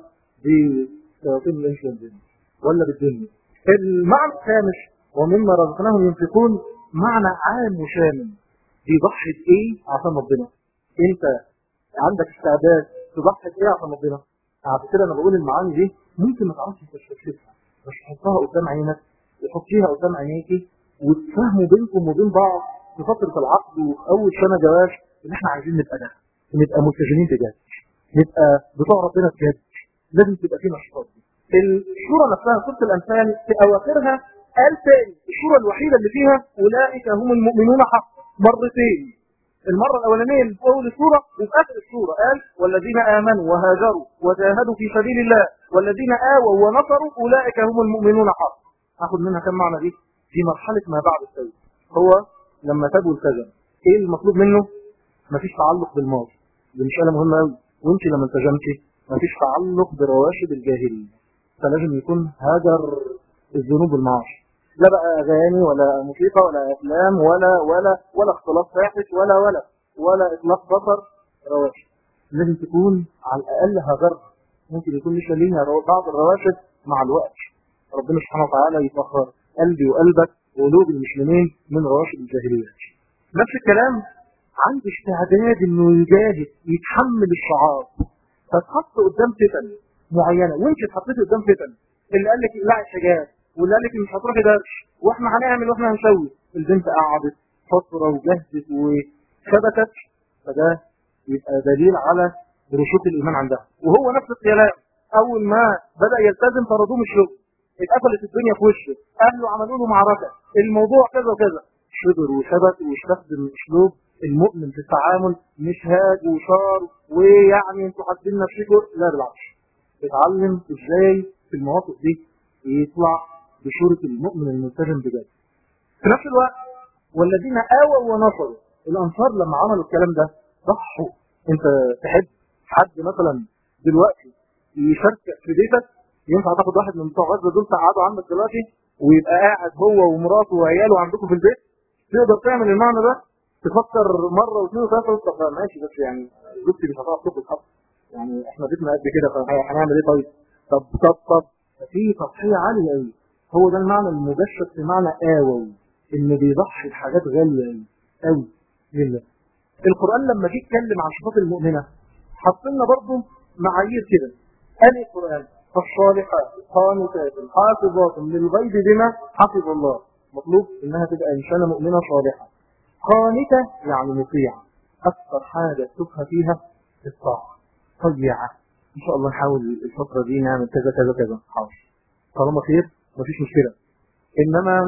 بشياطين الانس والجن ولا بالدنيا المعنى الخامس ومما رزقناهم ينفقون معنى عام وشامل بيضحي بايه عشان ربنا انت عندك استعداد تضحي بايه عشان ربنا عشان كده انا بقول المعاني دي ممكن ما تعرفش تستكشفها بس تحطها قدام عينك وتحطيها قدام عينيكي وتفهموا بينكم وبين بعض في فترة العقد وأول سنة جواز إن إحنا عايزين نبقى ده نبقى ملتزمين بجد نبقى بتوع ربنا بجد لازم تبقى فينا الصفات دي السورة نفسها سورة الأنفال في أواخرها قال تاني السورة الوحيدة اللي فيها أولئك هم المؤمنون حق مرتين المرة الأولانية اللي في أول السورة وفي آخر السورة قال والذين آمنوا وهاجروا وجاهدوا في سبيل الله والذين آووا ونصروا أولئك هم المؤمنون حق هاخد منها كم معنى دي في مرحلة ما بعد التوبة هو لما تاب والتزم ايه المطلوب منه مفيش تعلق بالماضي دي مسألة مهمة قوي وانت لما التزمتي مفيش تعلق برواشد الجاهلية فلازم يكون هاجر الذنوب والمعاصي لا بقى اغاني ولا موسيقى ولا افلام ولا ولا ولا اختلاط فاحش ولا ولا ولا اطلاق بصر رواشد لازم تكون على الاقل هاجر ممكن يكون لسه ليها بعض الرواشد مع الوقت ربنا سبحانه وتعالى يطهر قلبي وقلبك وقلوب المسلمين من رواشد الجاهلية نفس الكلام عنده استعداد انه يجاهد يتحمل الصعاب فتحط قدام فتن معينة وانت اتحطيت قدام فتن اللي قال لك لا الحجاب واللي قال لك مش هتروحي درس واحنا هنعمل واحنا هنسوي البنت قعدت فترة وجهدت وثبتت فده يبقى دليل على رشوق الايمان عندها وهو نفس الكلام اول ما بدا يلتزم طردوه من الشغل اتقفلت الدنيا في وشه اهله عملوا له معركه الموضوع كذا وكذا صبر وثبت واستخدم اسلوب المؤمن في التعامل مش هاج وشار ويعني انتوا حاسبين نفسكم لا بالعكس اتعلم ازاي في المواقف دي يطلع بصوره المؤمن الملتزم بجد في نفس الوقت والذين آووا ونصروا الانصار لما عملوا الكلام ده ضحوا انت تحب حد مثلا دلوقتي يشاركك في بيتك ينفع تاخد واحد من بتوع غزه دول تقعدوا عندك دلوقتي ويبقى قاعد هو ومراته وعياله عندكم في البيت تقدر تعمل المعنى ده تفكر مره واثنين وثلاثه طب ماشي بس يعني زوجتي مش هتعرف تاكل حق يعني احنا بيتنا قد كده فهنعمل ايه طيب طب طب طب في تضحيه عاليه قوي هو ده المعنى المجسد في معنى آوي انه بيضحي بحاجات غاليه قوي قوي لله القران لما جه يتكلم عن صفات المؤمنه حط لنا برضه معايير كده قال القران فالصالحات قانتات حافظات للغيب بما حفظ الله مطلوب انها تبقى انسانه مؤمنه صالحه قانته يعني مطيعه اكثر حاجه تشوفها فيها الطاعه طيعه ان شاء الله نحاول الفتره دي نعمل كذا كذا كذا حاضر طالما خير مفيش مشكله انما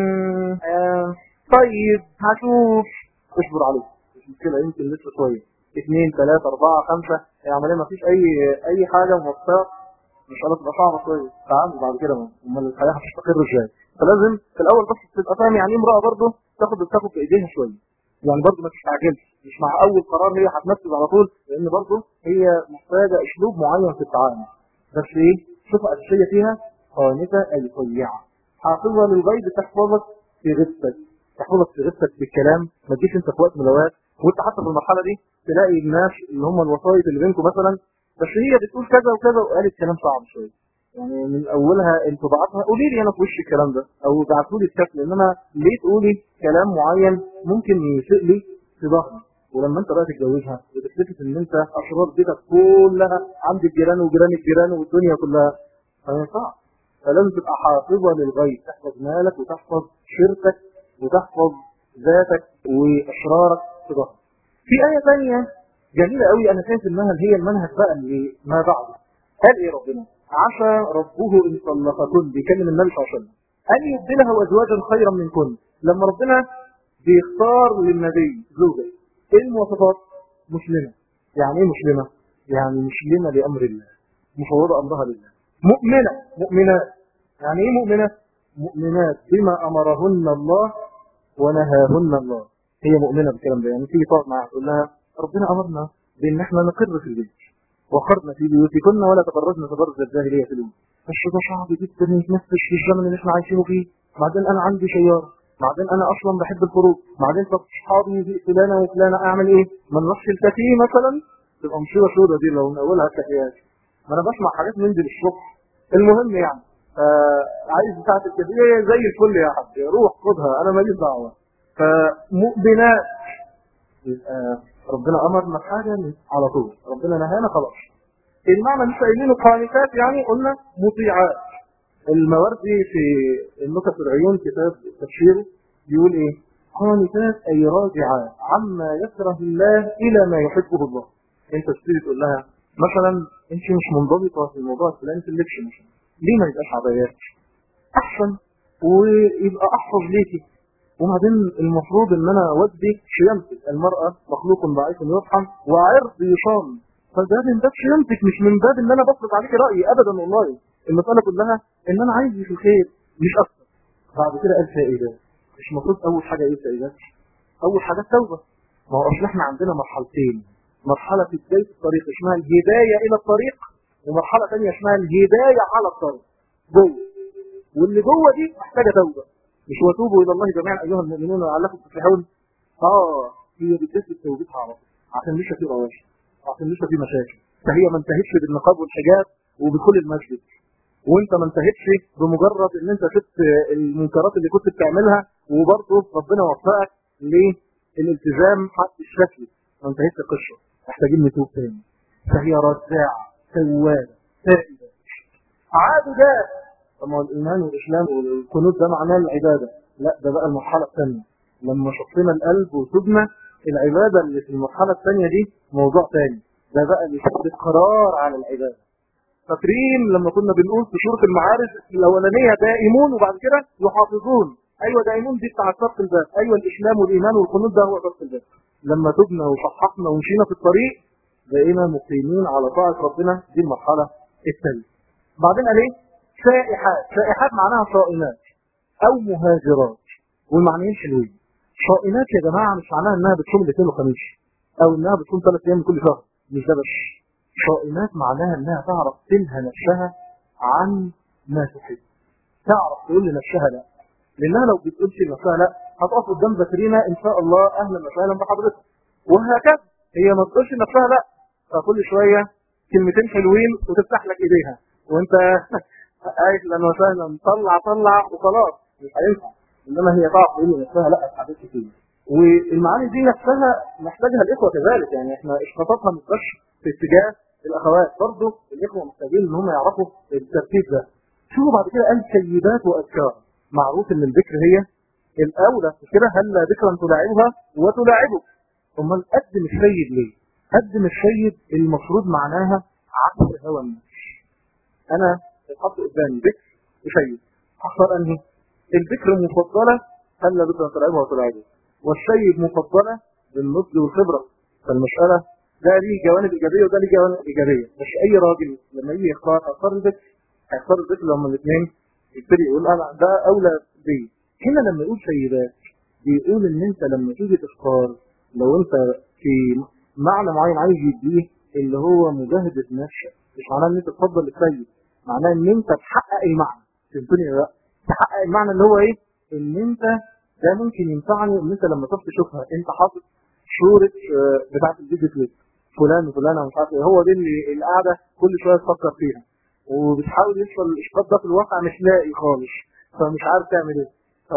آه طيب هشوف اصبر عليه مش مشكله يمكن لسه شويه اثنين ثلاثة أربعة خمسة العملية ما فيش أي أي حاجة موثقة مسألة تبقى صعبة شوية تعامل بعد كده أمال الحياة هتستقر إزاي فلازم في الأول بس تبقى فاهم يعني إيه امرأة برضه تاخد تاخد بإيديها شوية يعني برضه ما تستعجلش مش مع أول قرار هي هتنفذ على طول لأن برضه هي محتاجة أسلوب معين في التعامل بس ايه صفة أساسية فيها قانتة أي طيعة حافظة للغيب تحفظك في غيبتك تحفظك في غيبتك بالكلام ما تجيش انت في وقت ملوات وانت حتى في المرحلة دي تلاقي الناس اللي هم الوسائط اللي بينكم مثلا بس هي بتقول كذا وكذا وقالت كلام صعب شويه يعني من اولها انتوا بعتها قولي لي انا في وش الكلام ده او بعتوا لي الشكل انما ليه تقولي كلام معين ممكن يسيء لي في ظهري ولما انت بقى تتجوزها وتكتشف ان انت اشرار بيتك كلها عند الجيران وجيران الجيران والدنيا كلها فينفع فلازم تبقى حافظة للغيب تحفظ مالك وتحفظ شركك وتحفظ ذاتك واشرارك في ظهرك في آية ثانية جميلة قوي انا شايف انها هي المنهج بقى اللي ما بعده قال ايه ربنا عسى ربه ان طلقكن بيكلم النبي صلى الله عليه وسلم ان يبدلها ازواجا خيرا منكن لما ربنا بيختار للنبي زوجة ايه المواصفات مسلمة يعني ايه مسلمة يعني مسلمة لامر الله مفوضة امرها لله مؤمنة مؤمنات يعني ايه مؤمنة مؤمنات بما امرهن الله ونهاهن الله هي مؤمنة بالكلام ده يعني تيجي تقعد معاها تقول لها ربنا امرنا بان احنا نقر في البيت وقرنا في بيوتكن ولا تبرجن تبرج الجاهليه في الاولى بس ده صعب جدا يتنفس في الزمن اللي احنا عايشينه فيه بعدين انا عندي سياره بعدين انا اصلا بحب الخروج بعدين طب اصحابي فلانه وفلانه اعمل ايه ما نروحش الكافيه مثلا تبقى مصيبه سودة دي لو من اولها الكافيهات ما انا بسمع حاجات من دي للصبح المهم يعني آه عايز بتاعه الكافيه زي الفل يا حبيبي روح خدها انا ماليش دعوه فمؤمنات يبقى ربنا امرنا بحاجه على طول ربنا نهانا خلاص المعنى اللي قايلينه قانتات يعني قلنا مطيعات المواردي في النكت العيون كتاب تفسيره بيقول ايه قانتات اي راجعات عما يكره الله الى ما يحبه الله انت تبتدي تقول لها مثلا انت مش منضبطه في الموضوع الفلاني في اللبس مثلا ليه ما يبقاش عبايات احسن ويبقى احفظ ليكي وبعدين المفروض ان انا اودي شيمتك المرأة مخلوق ضعيف يرحم وعرض يصام فده من باب شيمتك مش من باب ان انا بفرض عليك رأيي ابدا والله المسألة كلها ان انا عايز في الخير مش اكتر بعد كده قال فائدة مش المفروض اول حاجة ايه فائدة اول حاجة التوبة ما هو اصل احنا عندنا مرحلتين مرحلة في بداية الطريق اسمها الهداية الى الطريق ومرحلة ثانية اسمها الهداية على الطريق جوه واللي جوه دي محتاجة توبة مش وتوبوا الى الله جميعا ايها المؤمنون لعلكم تفلحون اه هي بتثبت توبتها على طول عشان لسه في رواشي عشان لسه في مشاكل فهي ما انتهتش بالنقاب والحجاب وبدخول المسجد وانت ما انتهتش بمجرد ان انت شفت المنكرات اللي كنت بتعملها وبرضه ربنا وفقك للالتزام حتى الشكل ما انتهتش القصه محتاجين نتوب تاني فهي رزاعه توابه تائبه عابدات طب ما الايمان والاسلام والقنوت ده معناه العباده لا ده بقى المرحله الثانيه لما شطينا القلب وتبنا العباده اللي في المرحله الثانيه دي موضوع ثاني ده بقى اللي يثبت قرار على العباده فاكرين لما كنا بنقول في سوره المعارف الاولانيه دائمون وبعد كده يحافظون ايوه دائمون دي بتاع صف الباب ايوه الاسلام والايمان والقنوت ده هو صف الباب لما تبنا وصححنا ومشينا في الطريق بقينا مقيمين على طاعه ربنا دي المرحله الثانيه بعدين قال ايه سائحات سائحات معناها صائمات او مهاجرات والمعنيين حلوين صائمات يا جماعه مش معناها انها بتصوم الاثنين والخميس او انها بتصوم ثلاث ايام كل شهر مش ده بس صائمات معناها انها تعرف تنهى نفسها عن ما تحب تعرف تقول لنفسها لا لانها لو بتقولش لنفسها لا هتقف قدام ذاكرينا ان شاء الله اهلا وسهلا بحضرتك وهكذا هي ما تقولش لنفسها لا فكل شويه كلمتين حلوين وتفتح لك ايديها وانت اهلا وسهلا طلع طلع وخلاص مش هينفع انما هي تعرف تقول لنفسها لا اتحدثت فيه والمعاني دي نفسها محتاجها الاخوه كذلك يعني احنا اسقاطاتها مش بس في اتجاه الاخوات برضه الاخوه محتاجين ان هم يعرفوا الترتيب ده شوفوا بعد كده قال سيدات واذكار معروف ان الذكر هي الاولى كده هل ذكرا تلاعبها وتلاعبك امال قدم السيد ليه؟ قدم السيد المفروض معناها عكس هوى النفس انا الحط قدامي ذكر وسيد اختار انهي الذكر مفضله هل ذكرا تلاعبها وتلاعبك والسيد مفضله بالنضج والخبره فالمساله ده ليه جوانب ايجابيه وده ليه جوانب ايجابيه مش اي راجل لما يجي يختار اختار الذكر هيختار الذكر لما الاثنين يبتدي يقول انا ده اولى بي هنا لما يقول سيدات بيقول ان انت لما تيجي تختار لو انت في معنى معين عايز يديه اللي هو مجاهدة نفسك مش معناه ان انت تفضل السيد معناه ان انت تحقق المعنى فهمتني ولا لا تحقق المعنى اللي هو ايه ان انت ده ممكن ينفعني ان انت لما تروح تشوفها انت حاطط صوره آه، بتاعه الفيديو كليب فلان وفلانه ومش عارف ايه هو دي اللي القعده كل شويه تفكر فيها وبتحاول يوصل الاشقاط ده في الواقع مش لاقي خالص فمش عارف تعمل ايه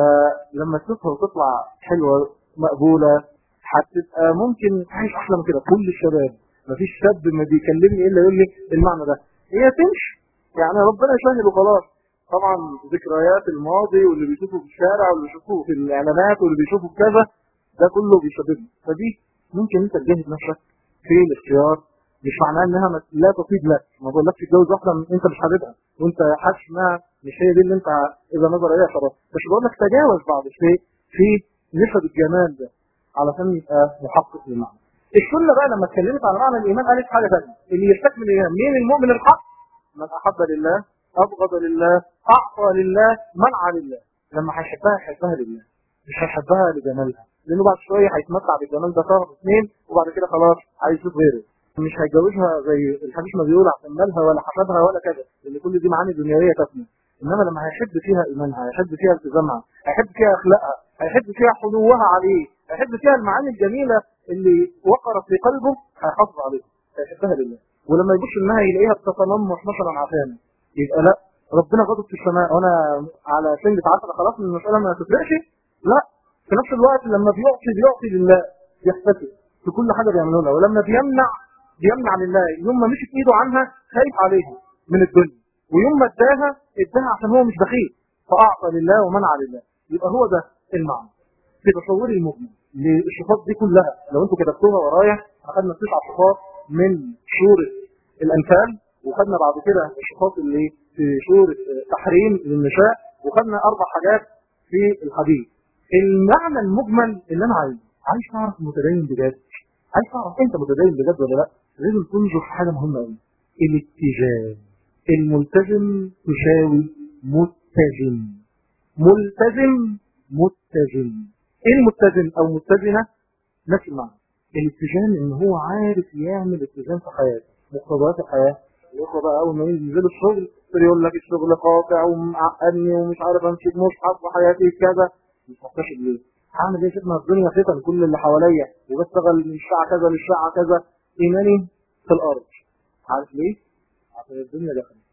فلما تشوفها وتطلع حلوه مقبوله هتبقى ممكن تعيش احلى من كده كل الشباب مفيش شاب ما بيكلمني الا يقول لي المعنى ده هي تمشي يعني ربنا يسهل وخلاص طبعا ذكريات الماضي واللي بيشوفه في الشارع واللي بيشوفه في الاعلانات واللي بيشوفه في كذا ده كله بيشددني فدي ممكن انت تجهز نفسك في الاختيار مش معناه انها ما- لا تفيد لك ما بقولكش تتجوز واحده انت مش حاببها وانت حاسس انها مش هي دي اللي انت اذا نظر اليها خلاص بس بقول لك تجاوز بعض الشيء في نسب الجمال ده علشان يبقى محقق للمعنى السنه بقى لما اتكلمت عن معنى الايمان قالت حاجه ثانيه اللي يستكمل الايمان مين المؤمن الحق من احب لله ابغض لله اعطى لله منع لله لما هيحبها هيحبها لله مش هيحبها لجمالها لانه بعد شويه هيتمتع بالجمال ده شهر اثنين وبعد كده خلاص عايز يشوف غيره مش هيتجوزها زي الحديث ما بيقول عشان مالها ولا حسبها ولا كذا لان كل دي معاني دنيويه تفنى انما لما هيحب فيها ايمانها هيحب فيها التزامها هيحب فيها اخلاقها هيحب فيها حنوها عليه هيحب فيها المعاني الجميله اللي وقرت في قلبه هيحافظ عليها هيحبها لله ولما يبص انها يلاقيها بتتنمص مثلا عشانه يبقى لا ربنا غضب في السماء وانا على سنة عشرة خلاص من المسألة ما تفرقش لا في نفس الوقت لما بيعطي بيعطي لله يحتفل في كل حاجة بيعملوا لها ولما بيمنع بيمنع لله يوم ما مسك ايده عنها خايف عليها من الدنيا ويوم ما اداها اداها عشان هو مش بخيل فاعطى لله ومنع لله يبقى هو ده المعنى في تصوري المؤمن للصفات دي كلها لو انتوا كتبتوها ورايا اخذنا تسع صفات من سورة الانفال وخدنا بعد كده الصفات اللي في سورة تحريم للنساء وخدنا اربع حاجات في الحديث المعنى المجمل اللي انا عايزه عايز تعرف متدين بجد عايز تعرف انت متدين بجد ولا لا لازم تنظر في حاجه مهمه قوي الاتجاه الملتزم تساوي متزن ملتزم متزن ايه المتزن او متزنه نفس المعنى الاتزان ان هو عارف يعمل اتزان في حياته مقتضيات الحياه الاخوه بقى اول ما ينزلوا الشغل يقول لك الشغل قاطع ومعقدني ومش عارف امسك مصحف وحياتي كذا مش محتشد ليه هعمل ايه شفنا الدنيا فتن كل اللي حواليا وبشتغل من الساعه كذا للساعه كذا ايماني في الارض عارف ليه؟ عشان الدنيا دخلت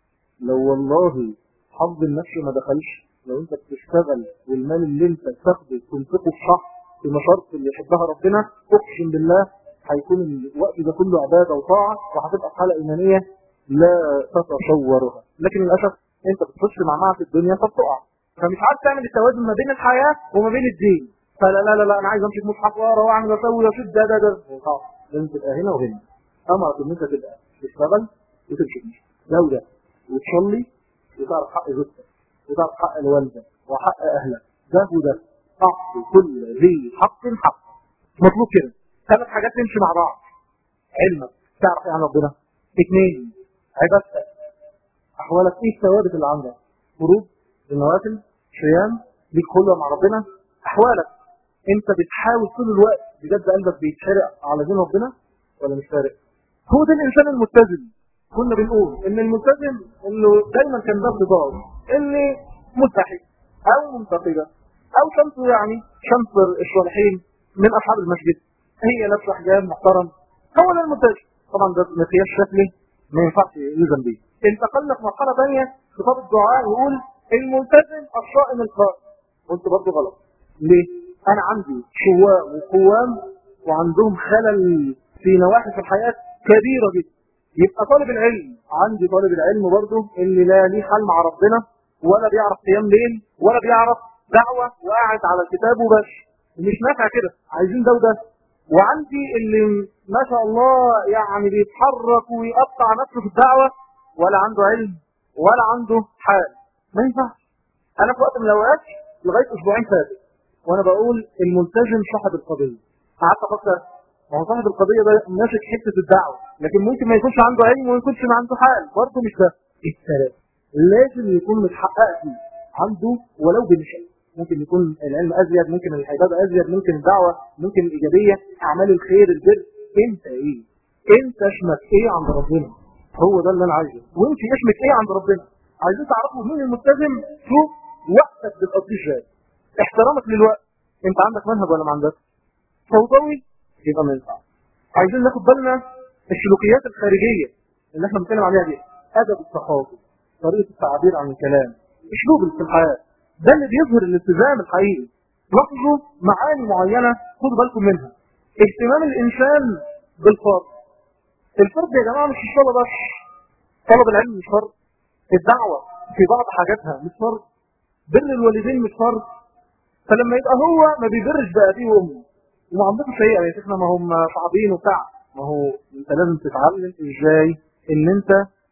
لو والله حظ النفس ما دخلش لو انت بتشتغل والمال اللي انت تاخده تنفقه صح في مشارط اللي يحبها ربنا اقسم بالله هيكون الوقت ده كله عباده وطاعه وهتبقى في حاله ايمانيه لا تتصورها لكن للاسف انت بتخش مع معها في الدنيا فبتقع فمش عارف تعمل التوازن ما بين الحياه وما بين الدين فلا لا لا, لا انا عايز امسك مصحف واقرا واعمل واسوي واشد ده ده ده صعب. لازم تبقى هنا وهنا امرك ان انت تبقى تشتغل وتمشي ده وده وتصلي وتعرف حق زوجتك وتعرف حق الوالده وحق اهلك ده وده اعطي كل ذي حق حق مطلوب كده ثلاث حاجات تمشي مع بعض علمك تعرف ايه عن ربنا اثنين عبادتك احوالك ايه الثوابت اللي عندك فروض النوافل صيام ليك خلوه مع ربنا احوالك انت بتحاول طول الوقت بجد قلبك بيتحرق على دين ربنا ولا مش فارق هو ده الانسان المتزن كنا بنقول ان الملتزم انه دايما كان ده ارتباط اللي ملتحي او منتقده او شمس يعني شمس الصالحين من اصحاب المسجد هي لابسه حجاب محترم هو ده الملتزم طبعا ده مقياس شكلي ما ينفعش يلزم بيه انتقلنا في مرحله ثانيه خطاب الدعاء يقول الملتزم الصائم القائم قلت برضه غلط ليه؟ انا عندي شواء وقوام وعندهم خلل في نواحي في الحياه كبيره جدا يبقى طالب العلم عندي طالب العلم برضه اللي لا ليه حل مع ربنا ولا بيعرف قيام ليل ولا بيعرف دعوه وقاعد على الكتاب وبس مش نافع كده عايزين ده وده وعندي اللي ما شاء الله يعني بيتحرك ويقطع نفسه في الدعوه ولا عنده علم ولا عنده حال ما ينفعش انا في وقت من الاوقات لغايه اسبوعين فاتوا وانا بقول الملتزم صاحب القضيه قعدت افكر ما هو صاحب القضيه ده ماسك حته الدعوه لكن ممكن ما يكونش عنده علم وما يكونش ما عنده حال برضه مش ده الثلاثه لازم يكون متحقق فيه عنده ولو بنشأ ممكن يكون العلم ازيد ممكن العباده ازيد ممكن الدعوه ممكن الايجابيه اعمال الخير البر انت ايه انت اسمك ايه عند ربنا هو ده اللي انا عايزه وانت اسمك ايه عند ربنا عايزين تعرفوا مين الملتزم شوف وقتك بتقضيه ازاي احترامك للوقت انت عندك منهج ولا ما عندكش فوضوي يبقى ما ينفعش عايزين ناخد بالنا السلوكيات الخارجيه اللي احنا بنتكلم عليها دي ادب التخاطب طريقه التعبير عن الكلام اسلوب في الحياه ده اللي بيظهر الالتزام الحقيقي لاحظوا معاني معينه خدوا بالكم منها اهتمام الانسان بالفرد الفرد يا جماعه مش الصلاه بس طلب العلم مش فرض الدعوه في بعض حاجاتها مش فرض بر الوالدين مش فرض فلما يبقى هو ما بيبرش بأبيه وأمه وما عندكم سيئة يا شيخنا ما هم صعبين وبتاع ما هو انت لازم تتعلم ازاي ان انت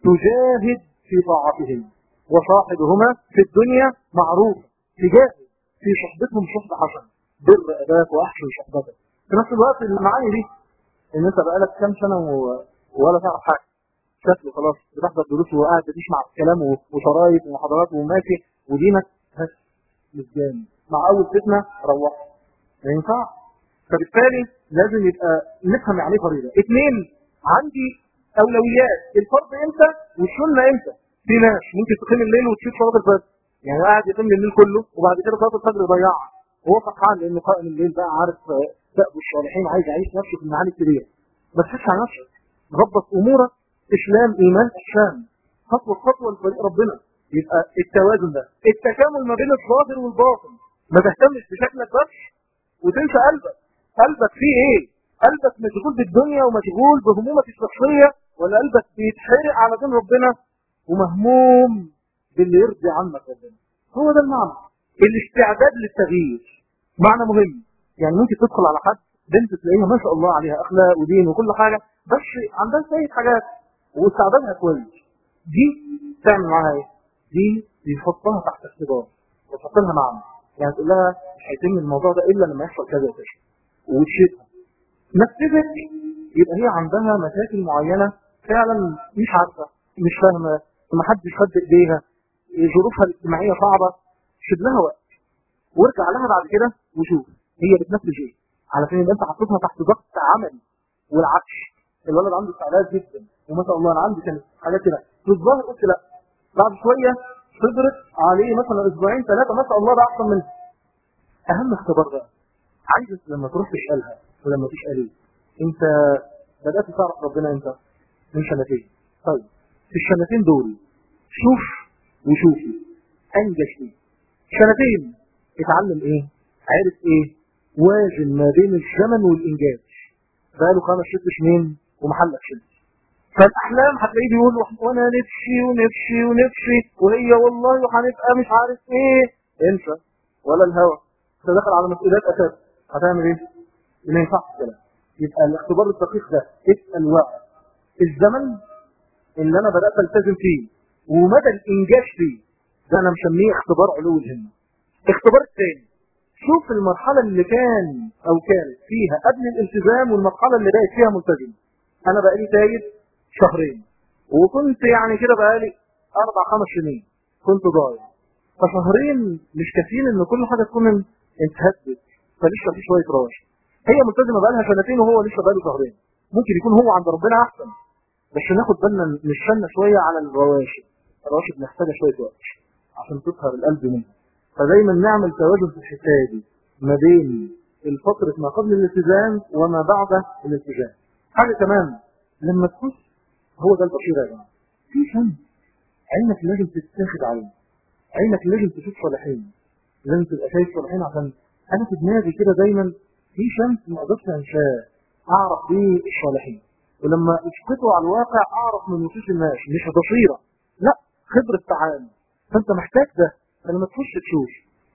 تجاهد في طاعتهم وصاحبهما في الدنيا معروف تجاهد في صحبتهم صحبة حسنة بر أباك وأحسن صحبتك في نفس الوقت المعاني دي ان انت بقالك كام سنة و... ولا تعرف حاجة شكله خلاص بتحضر دروس وقاعد بتسمع كلام وشرايط ومحاضرات وماشي ودينك بس مش جامد مع اول فتنه روح ما ينفعش فبالتالي لازم يبقى نفهم يعني ايه فريضه اثنين عندي اولويات الفرض امتى والسنه امتى في ناس ممكن تقيم الليل وتسيب صلاه الفجر يعني قاعد يقيم الليل كله وبعد كده صلاه الفجر يضيعها وهو فرحان لانه قائم الليل بقى عارف دأب الصالحين عايز يعيش نفسه في المعاني الكبيره ما تخافش على نفسك ظبط امورك اسلام ايمان احسان خطوه خطوه لطريق ربنا يبقى التوازن ده التكامل ما بين الظاهر والباطن ما تهتمش بشكلك بس وتنسى قلبك قلبك فيه ايه قلبك مشغول بالدنيا ومشغول بهمومك الشخصية ولا قلبك بيتحرق على دين ربنا ومهموم باللي يرضي عنك ربنا هو ده المعنى الاستعداد للتغيير معنى مهم يعني ممكن تدخل على حد بنت تلاقيها ما شاء الله عليها اخلاق ودين وكل حاجة بس عندها شوية حاجات واستعدادها كويس دي تعمل معاها ايه دي بيحطها تحت اختبار وتحط لها معنى يعني تقول لها مش هيتم الموضوع ده الا لما يحصل كذا وكذا وتشيلها نفذت يبقى هي عندها مشاكل معينة فعلا مش عارفة مش فاهمة ما حدش خد ايديها ظروفها الاجتماعية صعبة سيب لها وقت وارجع لها بعد كده وشوف هي بتنفذ ايه علشان يبقى انت حطيتها تحت ضغط عملي والعكس الولد عنده استعداد جدا وما شاء الله انا عندي كانت حاجات كده في الظاهر قلت لا بعد شويه صبرت عليه مثلا اسبوعين ثلاثه ما شاء الله ده احسن منه اهم اختبار بقى عايزك لما تروح تسالها ولما تساليه انت بدات تعرف ربنا امتى من سنتين طيب في السنتين دول شوف وشوفي انجز ايه سنتين اتعلم ايه عارف ايه وازن ما بين الزمن والانجاز بقاله خمس ست سنين ومحلك شمس فالاحلام هتلاقيه بيقول وانا نفسي ونفسي ونفسي وهي والله هنبقى مش عارف ايه انسى ولا الهوى انت داخل على مسؤوليات اساس هتعمل ايه؟ ما ينفعش الكلام يبقى الاختبار الدقيق ده اسال وقت الزمن اللي انا بدات التزم فيه ومدى الانجاز فيه ده انا مسميه اختبار علو الهمه الاختبار الثاني شوف المرحله اللي كان او كانت فيها قبل الالتزام والمرحله اللي بقت فيها ملتزم انا بقالي تايب شهرين وكنت يعني كده بقالي اربع خمس سنين كنت ضايع فشهرين مش كافيين ان كل حاجه تكون انتهت فلسه في شويه رواشي هي ملتزمه بقالها سنتين وهو لسه بقاله شهرين ممكن يكون هو عند ربنا احسن بس ناخد بالنا نستنى شويه على الرواشي الرواشي محتاجه شويه وقت عشان تظهر القلب منها فدايما نعمل توازن في الحكايه دي ما بين الفترة ما قبل الالتزام وما بعد الالتزام حاجة كمان لما تخش هو ده البصيرة يا جماعة في شمس عينك لازم تتاخد عليه عينك لازم تشوف صالحين لازم تبقى شايف صالحين عشان انا في دماغي كده دايما في شمس ما اقدرش انساه اعرف بيه الصالحين ولما اسقطه على الواقع اعرف من نصوص الناس مش بصيرة لا خبرة تعامل فانت محتاج ده فلما تخش تشوف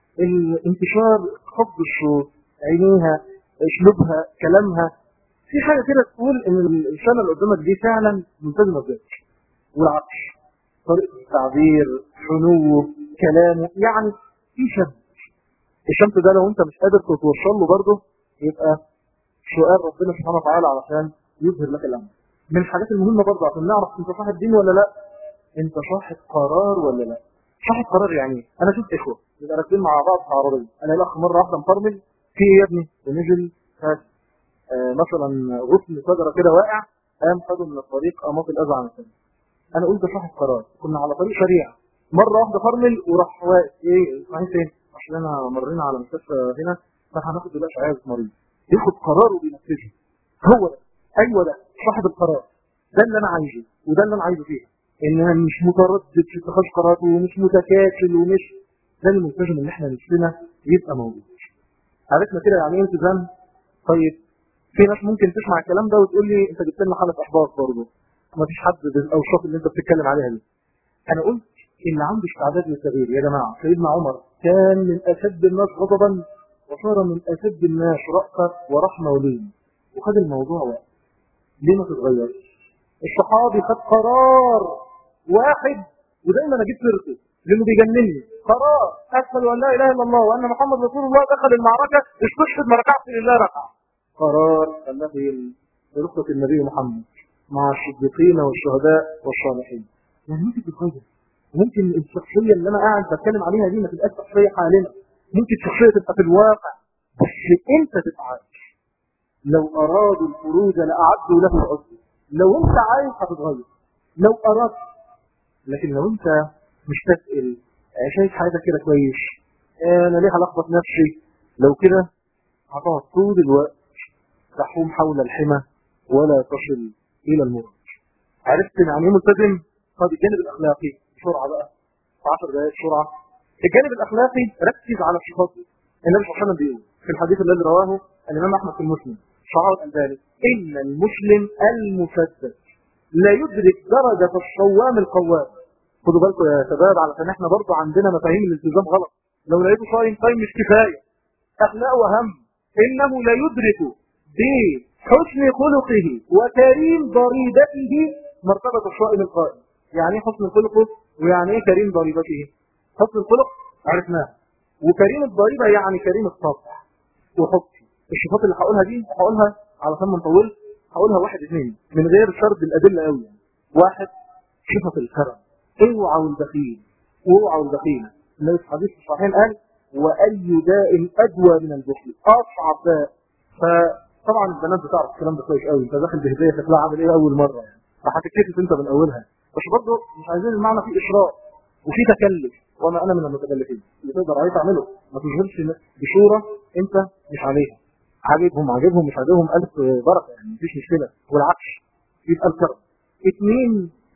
الانتشار خفض الصوت عينيها اسلوبها كلامها في حاجه كده تقول ان الانسانه اللي قدامك دي فعلا ملتزمه بذلك والعكس طريقه التعبير حنوه كلامه يعني في شمس الشمس ده لو انت مش قادر توصل له برضه يبقى سؤال ربنا سبحانه وتعالى علشان يظهر لك الامر من الحاجات المهمه برضه عشان نعرف انت صاحب دين ولا لا انت صاحب قرار ولا لا صاحب قرار يعني انا شفت اخوه يبقى راكبين مع بعض في عربيه انا الاخ مره واحده مفرمل في ايه يا ابني ونزل هات آه مثلا غصن شجره كده واقع قام خده من الطريق قام واخد اذى عن الثاني انا قلت صاحب قرار كنا على طريق سريع مره واحده فرمل وراح واقف ايه رايحين فين عشان انا مرينا على مستشفى هنا فهناخد دلوقتي عياده مريض ياخد قرار وبينفذه هو ده ايوه ده صاحب القرار ده اللي انا عايزه وده اللي انا عايزه فيها ان انا مش متردد في اتخاذ قرارات ومش متكاسل ومش ده اللي ملتزم ان احنا نفسنا يبقى موجود عرفنا كده يعني ايه التزام طيب في ناس ممكن تسمع الكلام ده وتقول لي انت جبت لنا حاله احباط برضه ما فيش حد بالاوصاف اللي انت بتتكلم عليها دي انا قلت اللي عنده استعداد للتغيير يا جماعه سيدنا عمر كان من اشد الناس غضبا وصار من اشد الناس رأفة ورحمه ولين وخد الموضوع وقت ليه ما تتغيرش الصحابي خد قرار واحد ودايما اجيب سيرته لانه بيجنني قرار اشهد ان لا اله الا الله وان محمد رسول الله دخل المعركه استشهد ما ركعش لله ركعه قرار الله برخصة النبي محمد مع الصديقين والشهداء والصالحين يعني ممكن تتغير ممكن الشخصيه اللي انا قاعد بتكلم عليها دي ما تبقاش شخصيه حالمه ممكن شخصيه تبقى في الواقع بس انت تبقى عايش لو ارادوا الخروج لاعدوا له العدة لو انت عايز هتتغير لو اردت لكن لو انت مش تسأل شايف حاجة كده كويس انا ليه هلخبط نفسي لو كده هتقعد طول الوقت تحوم حول الحمى ولا تصل الى المراد عرفت يعني ايه ملتزم طب الجانب الاخلاقي بسرعه بقى في 10 دقائق بسرعه الجانب الاخلاقي ركز على الصفات النبي صلى الله عليه وسلم بيقول في الحديث الذي رواه الامام احمد في المسلم صحابه الالباني ان المسلم المسدد لا يدرك درجه الصوام القوام خدوا بالكم يا شباب علشان احنا برضه عندنا مفاهيم الالتزام غلط لو لقيته صايم صايم مش كفايه اخلاق وهم انه لا يدرك بحسن خلقه وكريم ضريبته مرتبه الصائم القائم يعني ايه حسن خلقه ويعني ايه كريم ضريبته حسن الخلق عرفناه وكريم الضريبه يعني كريم الطبع وحبي الصفات اللي هقولها دي هقولها علشان ما نطولش هقولها واحد اثنين من غير سرد الادله قوي يعني. واحد صفه الكرم اوعوا البخيل اوعوا البخيل النبي في حديث الصحيحين قال واي داء ادوى من البخل اصعب داء فطبعا البنات بتعرف الكلام ده كويس قوي انت داخل بهديه شكلها عامل ايه اول مره يعني فهتتكتف انت من اولها بس برضه مش عايزين المعنى فيه اشراف وفي تكلف وما انا من المتكلفين اللي تقدر عليه تعمله ما تظهرش بصوره انت مش عليها عاجبهم عاجبهم مش عاجبهم الف بركه يعني مفيش مشكله والعكس يبقى الكرم اثنين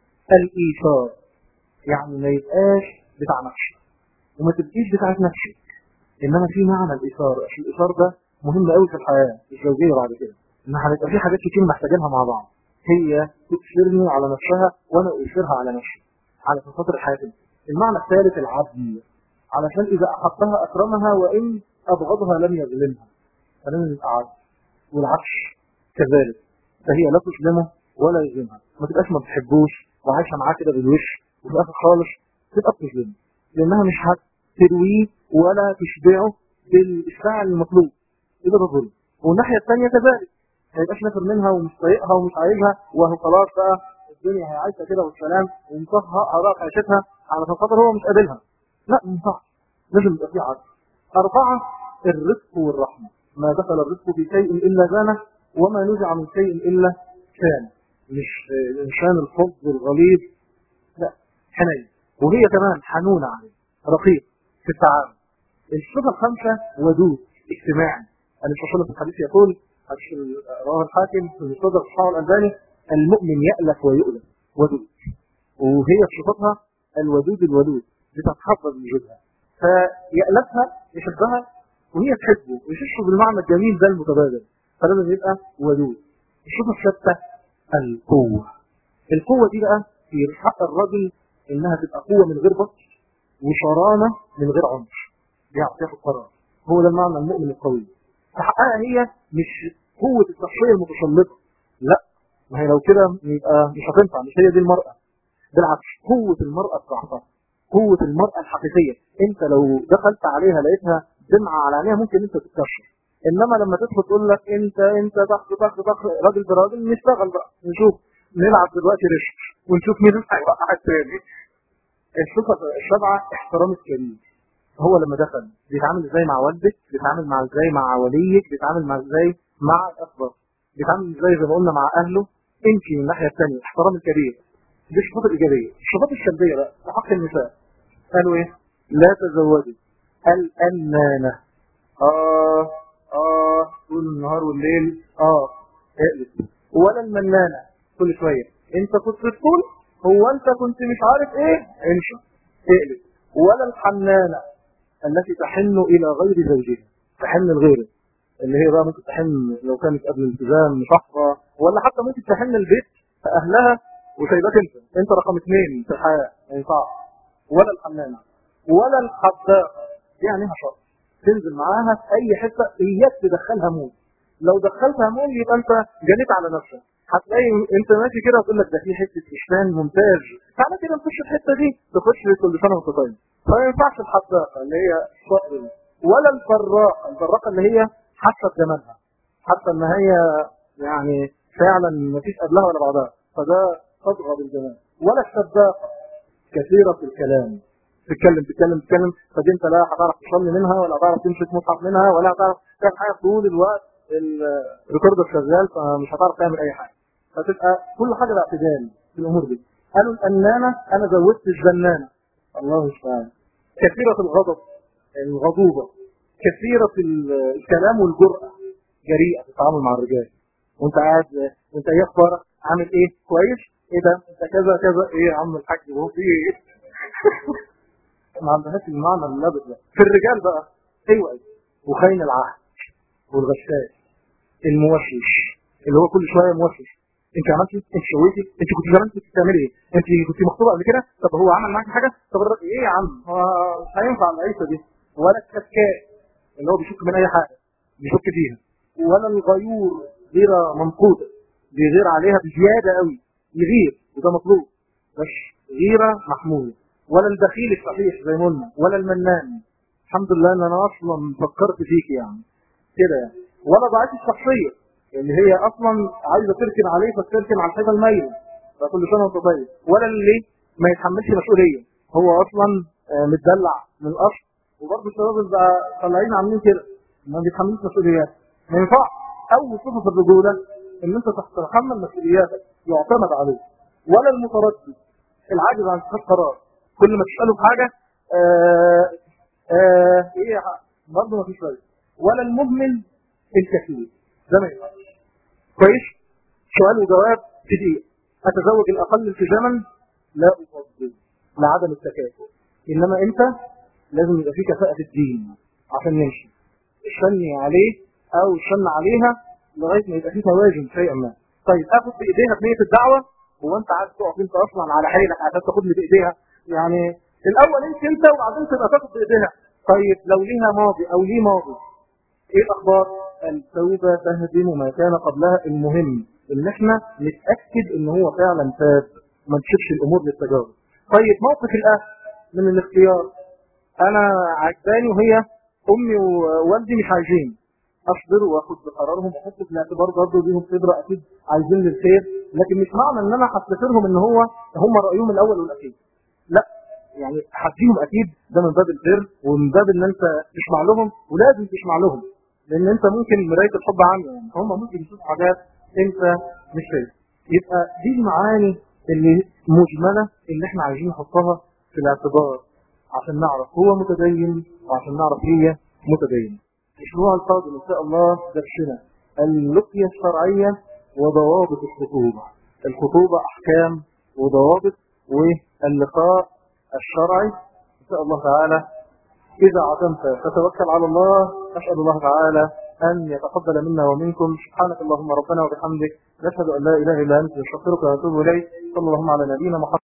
الايثار يعني ما يبقاش بتاع نفسك وما تبقيش بتاعت نفسك انما في معنى الايثار الايثار ده مهم قوي في الحياه الزوجيه بعد كده ان هنبقى في حاجات كتير محتاجينها مع بعض هي تؤثرني على نفسها وانا اؤثرها على نفسي على خاطر حياتي المعنى الثالث العدل علشان اذا احبها اكرمها وان ابغضها لم يظلمها فلازم يبقى عدل والعكس كذلك فهي لا تظلمه ولا يظلمها ما تبقاش ما بتحبوش وعايشه معاه كده بالوش وفي الاخر خالص تبقى بتظلمه لانها مش هترويه ولا تشبعه بالاشباع المطلوب يبقى ده ظلم والناحيه الثانيه كذلك ما يبقاش نافر منها ومش طايقها ومش عايزها وهو خلاص بقى الدنيا هي عايشه كده والسلام ومطهى اراء عيشتها علشان خاطر هو مش قابلها لا ما ينفعش لازم يبقى في عدل اربعه الرزق والرحمه ما دخل الرزق في شيء الا زانه وما نزع من شيء الا كان مش الانسان الفظ الغليظ لا حنين وهي كمان حنونه عليه رقيق في التعامل الصفه الخامسه ودود اجتماعي النبي صلى الله عليه وسلم في الحديث يقول رواه الحاكم في المستدرك الصحابه الالباني المؤمن يألف ويؤلف ودود وهي صفتها الودود الودود بتتحفظ من جودها فيألفها يحبها وهي تحبه ويحسه بالمعنى الجميل ده المتبادل فلازم يبقى ودود الصفة الثابتة القوة القوة دي بقى في حق الرجل انها تبقى قوة من غير بطش وشرانة من غير عنف يعرف ياخد قرار هو ده المعنى المؤمن القوي تحققها هي مش قوة الشخصية المتسلطة لا ما هي لو كده يبقى مش هتنفع مش هي دي المرأة بالعكس قوة المرأة الضعفة قوة المرأة الحقيقية انت لو دخلت عليها لقيتها دمعة على عينيها ممكن انت تتكسر انما لما تدخل تقول لك انت انت ضغط ضغط ضغط راجل براجل نشتغل بقى نشوف نلعب دلوقتي رشت ونشوف مين هيوقع التاني الصفة السبعة احترام الكريم هو لما دخل بيتعامل ازاي مع والدك بيتعامل مع ازاي مع وليك بيتعامل مع ازاي مع الاكبر بيتعامل ازاي زي ما قلنا مع اهله انت من الناحيه الثانيه احترام الكبير دي الصفات الإيجابية الصفات السلبية بقى في حق النساء قالوا إيه لا تزوجوا الأنانة آه آه طول النهار والليل آه اقلب ولا المنانة كل شوية انت كنت تقول هو انت كنت مش عارف ايه امشي اقلب ولا الحنانة التي تحن الى غير زوجها تحن لغيره اللي هي بقى ممكن تحن لو كانت قبل الالتزام مشحرة ولا حتى ممكن تحن البيت اهلها وسايباك انت انت رقم اثنين في الحياة ما ينفعش ولا الحنانة ولا الحداقة يعني شر تنزل معاها في اي حتة اياك تدخلها موت لو دخلتها مول يبقى انت جنيت على نفسك هتلاقي انت ماشي كده وتقول لك ده في حته اشتان ممتاز تعالى كده نخش الحته دي تخش كل سنه وانت طيب فما ينفعش الحداقه اللي هي صقر ولا الفراقه الفراقه اللي هي حاسه بجمالها حتى ان هي يعني فعلا ما فيش قبلها ولا بعدها فده تضغى بالجمال ولا السباقه كثيره الكلام تتكلم تتكلم تتكلم فدي انت لا هتعرف تصلي منها ولا هتعرف تمسك مصحف منها ولا هتعرف تعمل حاجه طول الوقت الريكوردر شغال فمش هتعرف تعمل اي حاجه فتبقى كل حاجه باعتدال في الامور دي قالوا الانانه انا زودت الزنانه الله المستعان كثيره الغضب الغضوبه كثيره الكلام والجرأه جريئه في التعامل مع الرجال وانت قاعد وانت ايه اخبارك عامل ايه كويس ايه ده انت كذا كذا ايه يا عم الحاج هو في ايه ما عندهاش المعنى اللابد ده في الرجال بقى ايوه ايوه وخاين العهد والغشاش الموشش اللي هو كل شويه موشش انت عملتي انت سويتي انت كنت زمان كنت بتعملي ايه انت كنت مخطوبه قبل كده طب هو عمل معاك حاجه طب ايه يا عم هو مش هينفع العيشه دي ولا الكتكات اللي هو بيشك من اي حاجه بيشك فيها ولا الغيور غيره منقوده بيغير عليها بزياده قوي يغير وده مطلوب بس غيره محموده ولا البخيل الصحيح زي ما قلنا ولا المنان الحمد لله ان انا اصلا فكرت فيك يعني كده يعني ولا ضعيف الشخصيه اللي هي اصلا عايزه تركن عليه فتركن على الحاجه الميله فكل سنه وانت طيب ولا اللي ما يتحملش مسؤوليه هو اصلا متدلع من الاصل وبرضه الشباب بقى طالعين عاملين كده ما بيتحملوش مسؤوليات ما ينفعش اول صفه في الرجوله ان انت تتحمل مسؤولياتك يعتمد عليك ولا المتردد العاجز عن اتخاذ قرار كل ما تساله في حاجه آه آه ايه برضه ما فيش فايده ولا المهمل الكثير ده ما ينفعش كويس سؤال وجواب في دقيقه اتزوج الاقل التزاما لا افضل لعدم التكافؤ انما انت لازم يبقى في كفاءه في الدين عشان يمشي الشن عليه او الشن عليها لغايه ما يبقى في توازن شيئا ما طيب اخد بايديها في نيه الدعوه هو انت عايز تقف انت اصلا على حيلك عشان تاخدني بايديها يعني الاول انت انت وبعدين تبقى تاخد بايديها طيب لو ليها ماضي او ليه ماضي ايه الاخبار التوبه تهدم ما كان قبلها المهم ان احنا نتاكد ان هو فعلا تاب ما نشوفش الامور للتجارب طيب موقف الاهل من الاختيار انا عجباني وهي امي ووالدي مش عايزين اصبر واخد بقرارهم واحط في الاعتبار برضه ليهم خبره اكيد عايزين للخير لكن مش معنى ان انا هفتكرهم ان هو هم رايهم الاول والاخير لا يعني هديهم اكيد ده من باب الخير ومن باب ان انت تسمع لهم ولازم تسمع لهم لان انت ممكن مرايه الحب عنه يعني هم ممكن يشوفوا حاجات انت مش شايف يبقى دي المعاني اللي مجمله اللي احنا عايزين نحطها في الاعتبار عشان نعرف هو متدين وعشان نعرف هي متدينه الاسبوع القادم ان شاء الله درسنا اللقيه الشرعيه وضوابط الخطوبه الخطوبه احكام وضوابط واللقاء الشرعي ان شاء الله تعالى اذا عزمت فتوكل على الله اسال الله تعالى ان يتقبل منا ومنكم سبحانك اللهم ربنا وبحمدك نشهد ان لا اله الا انت نستغفرك ونتوب اليك صلى الله على نبينا محمد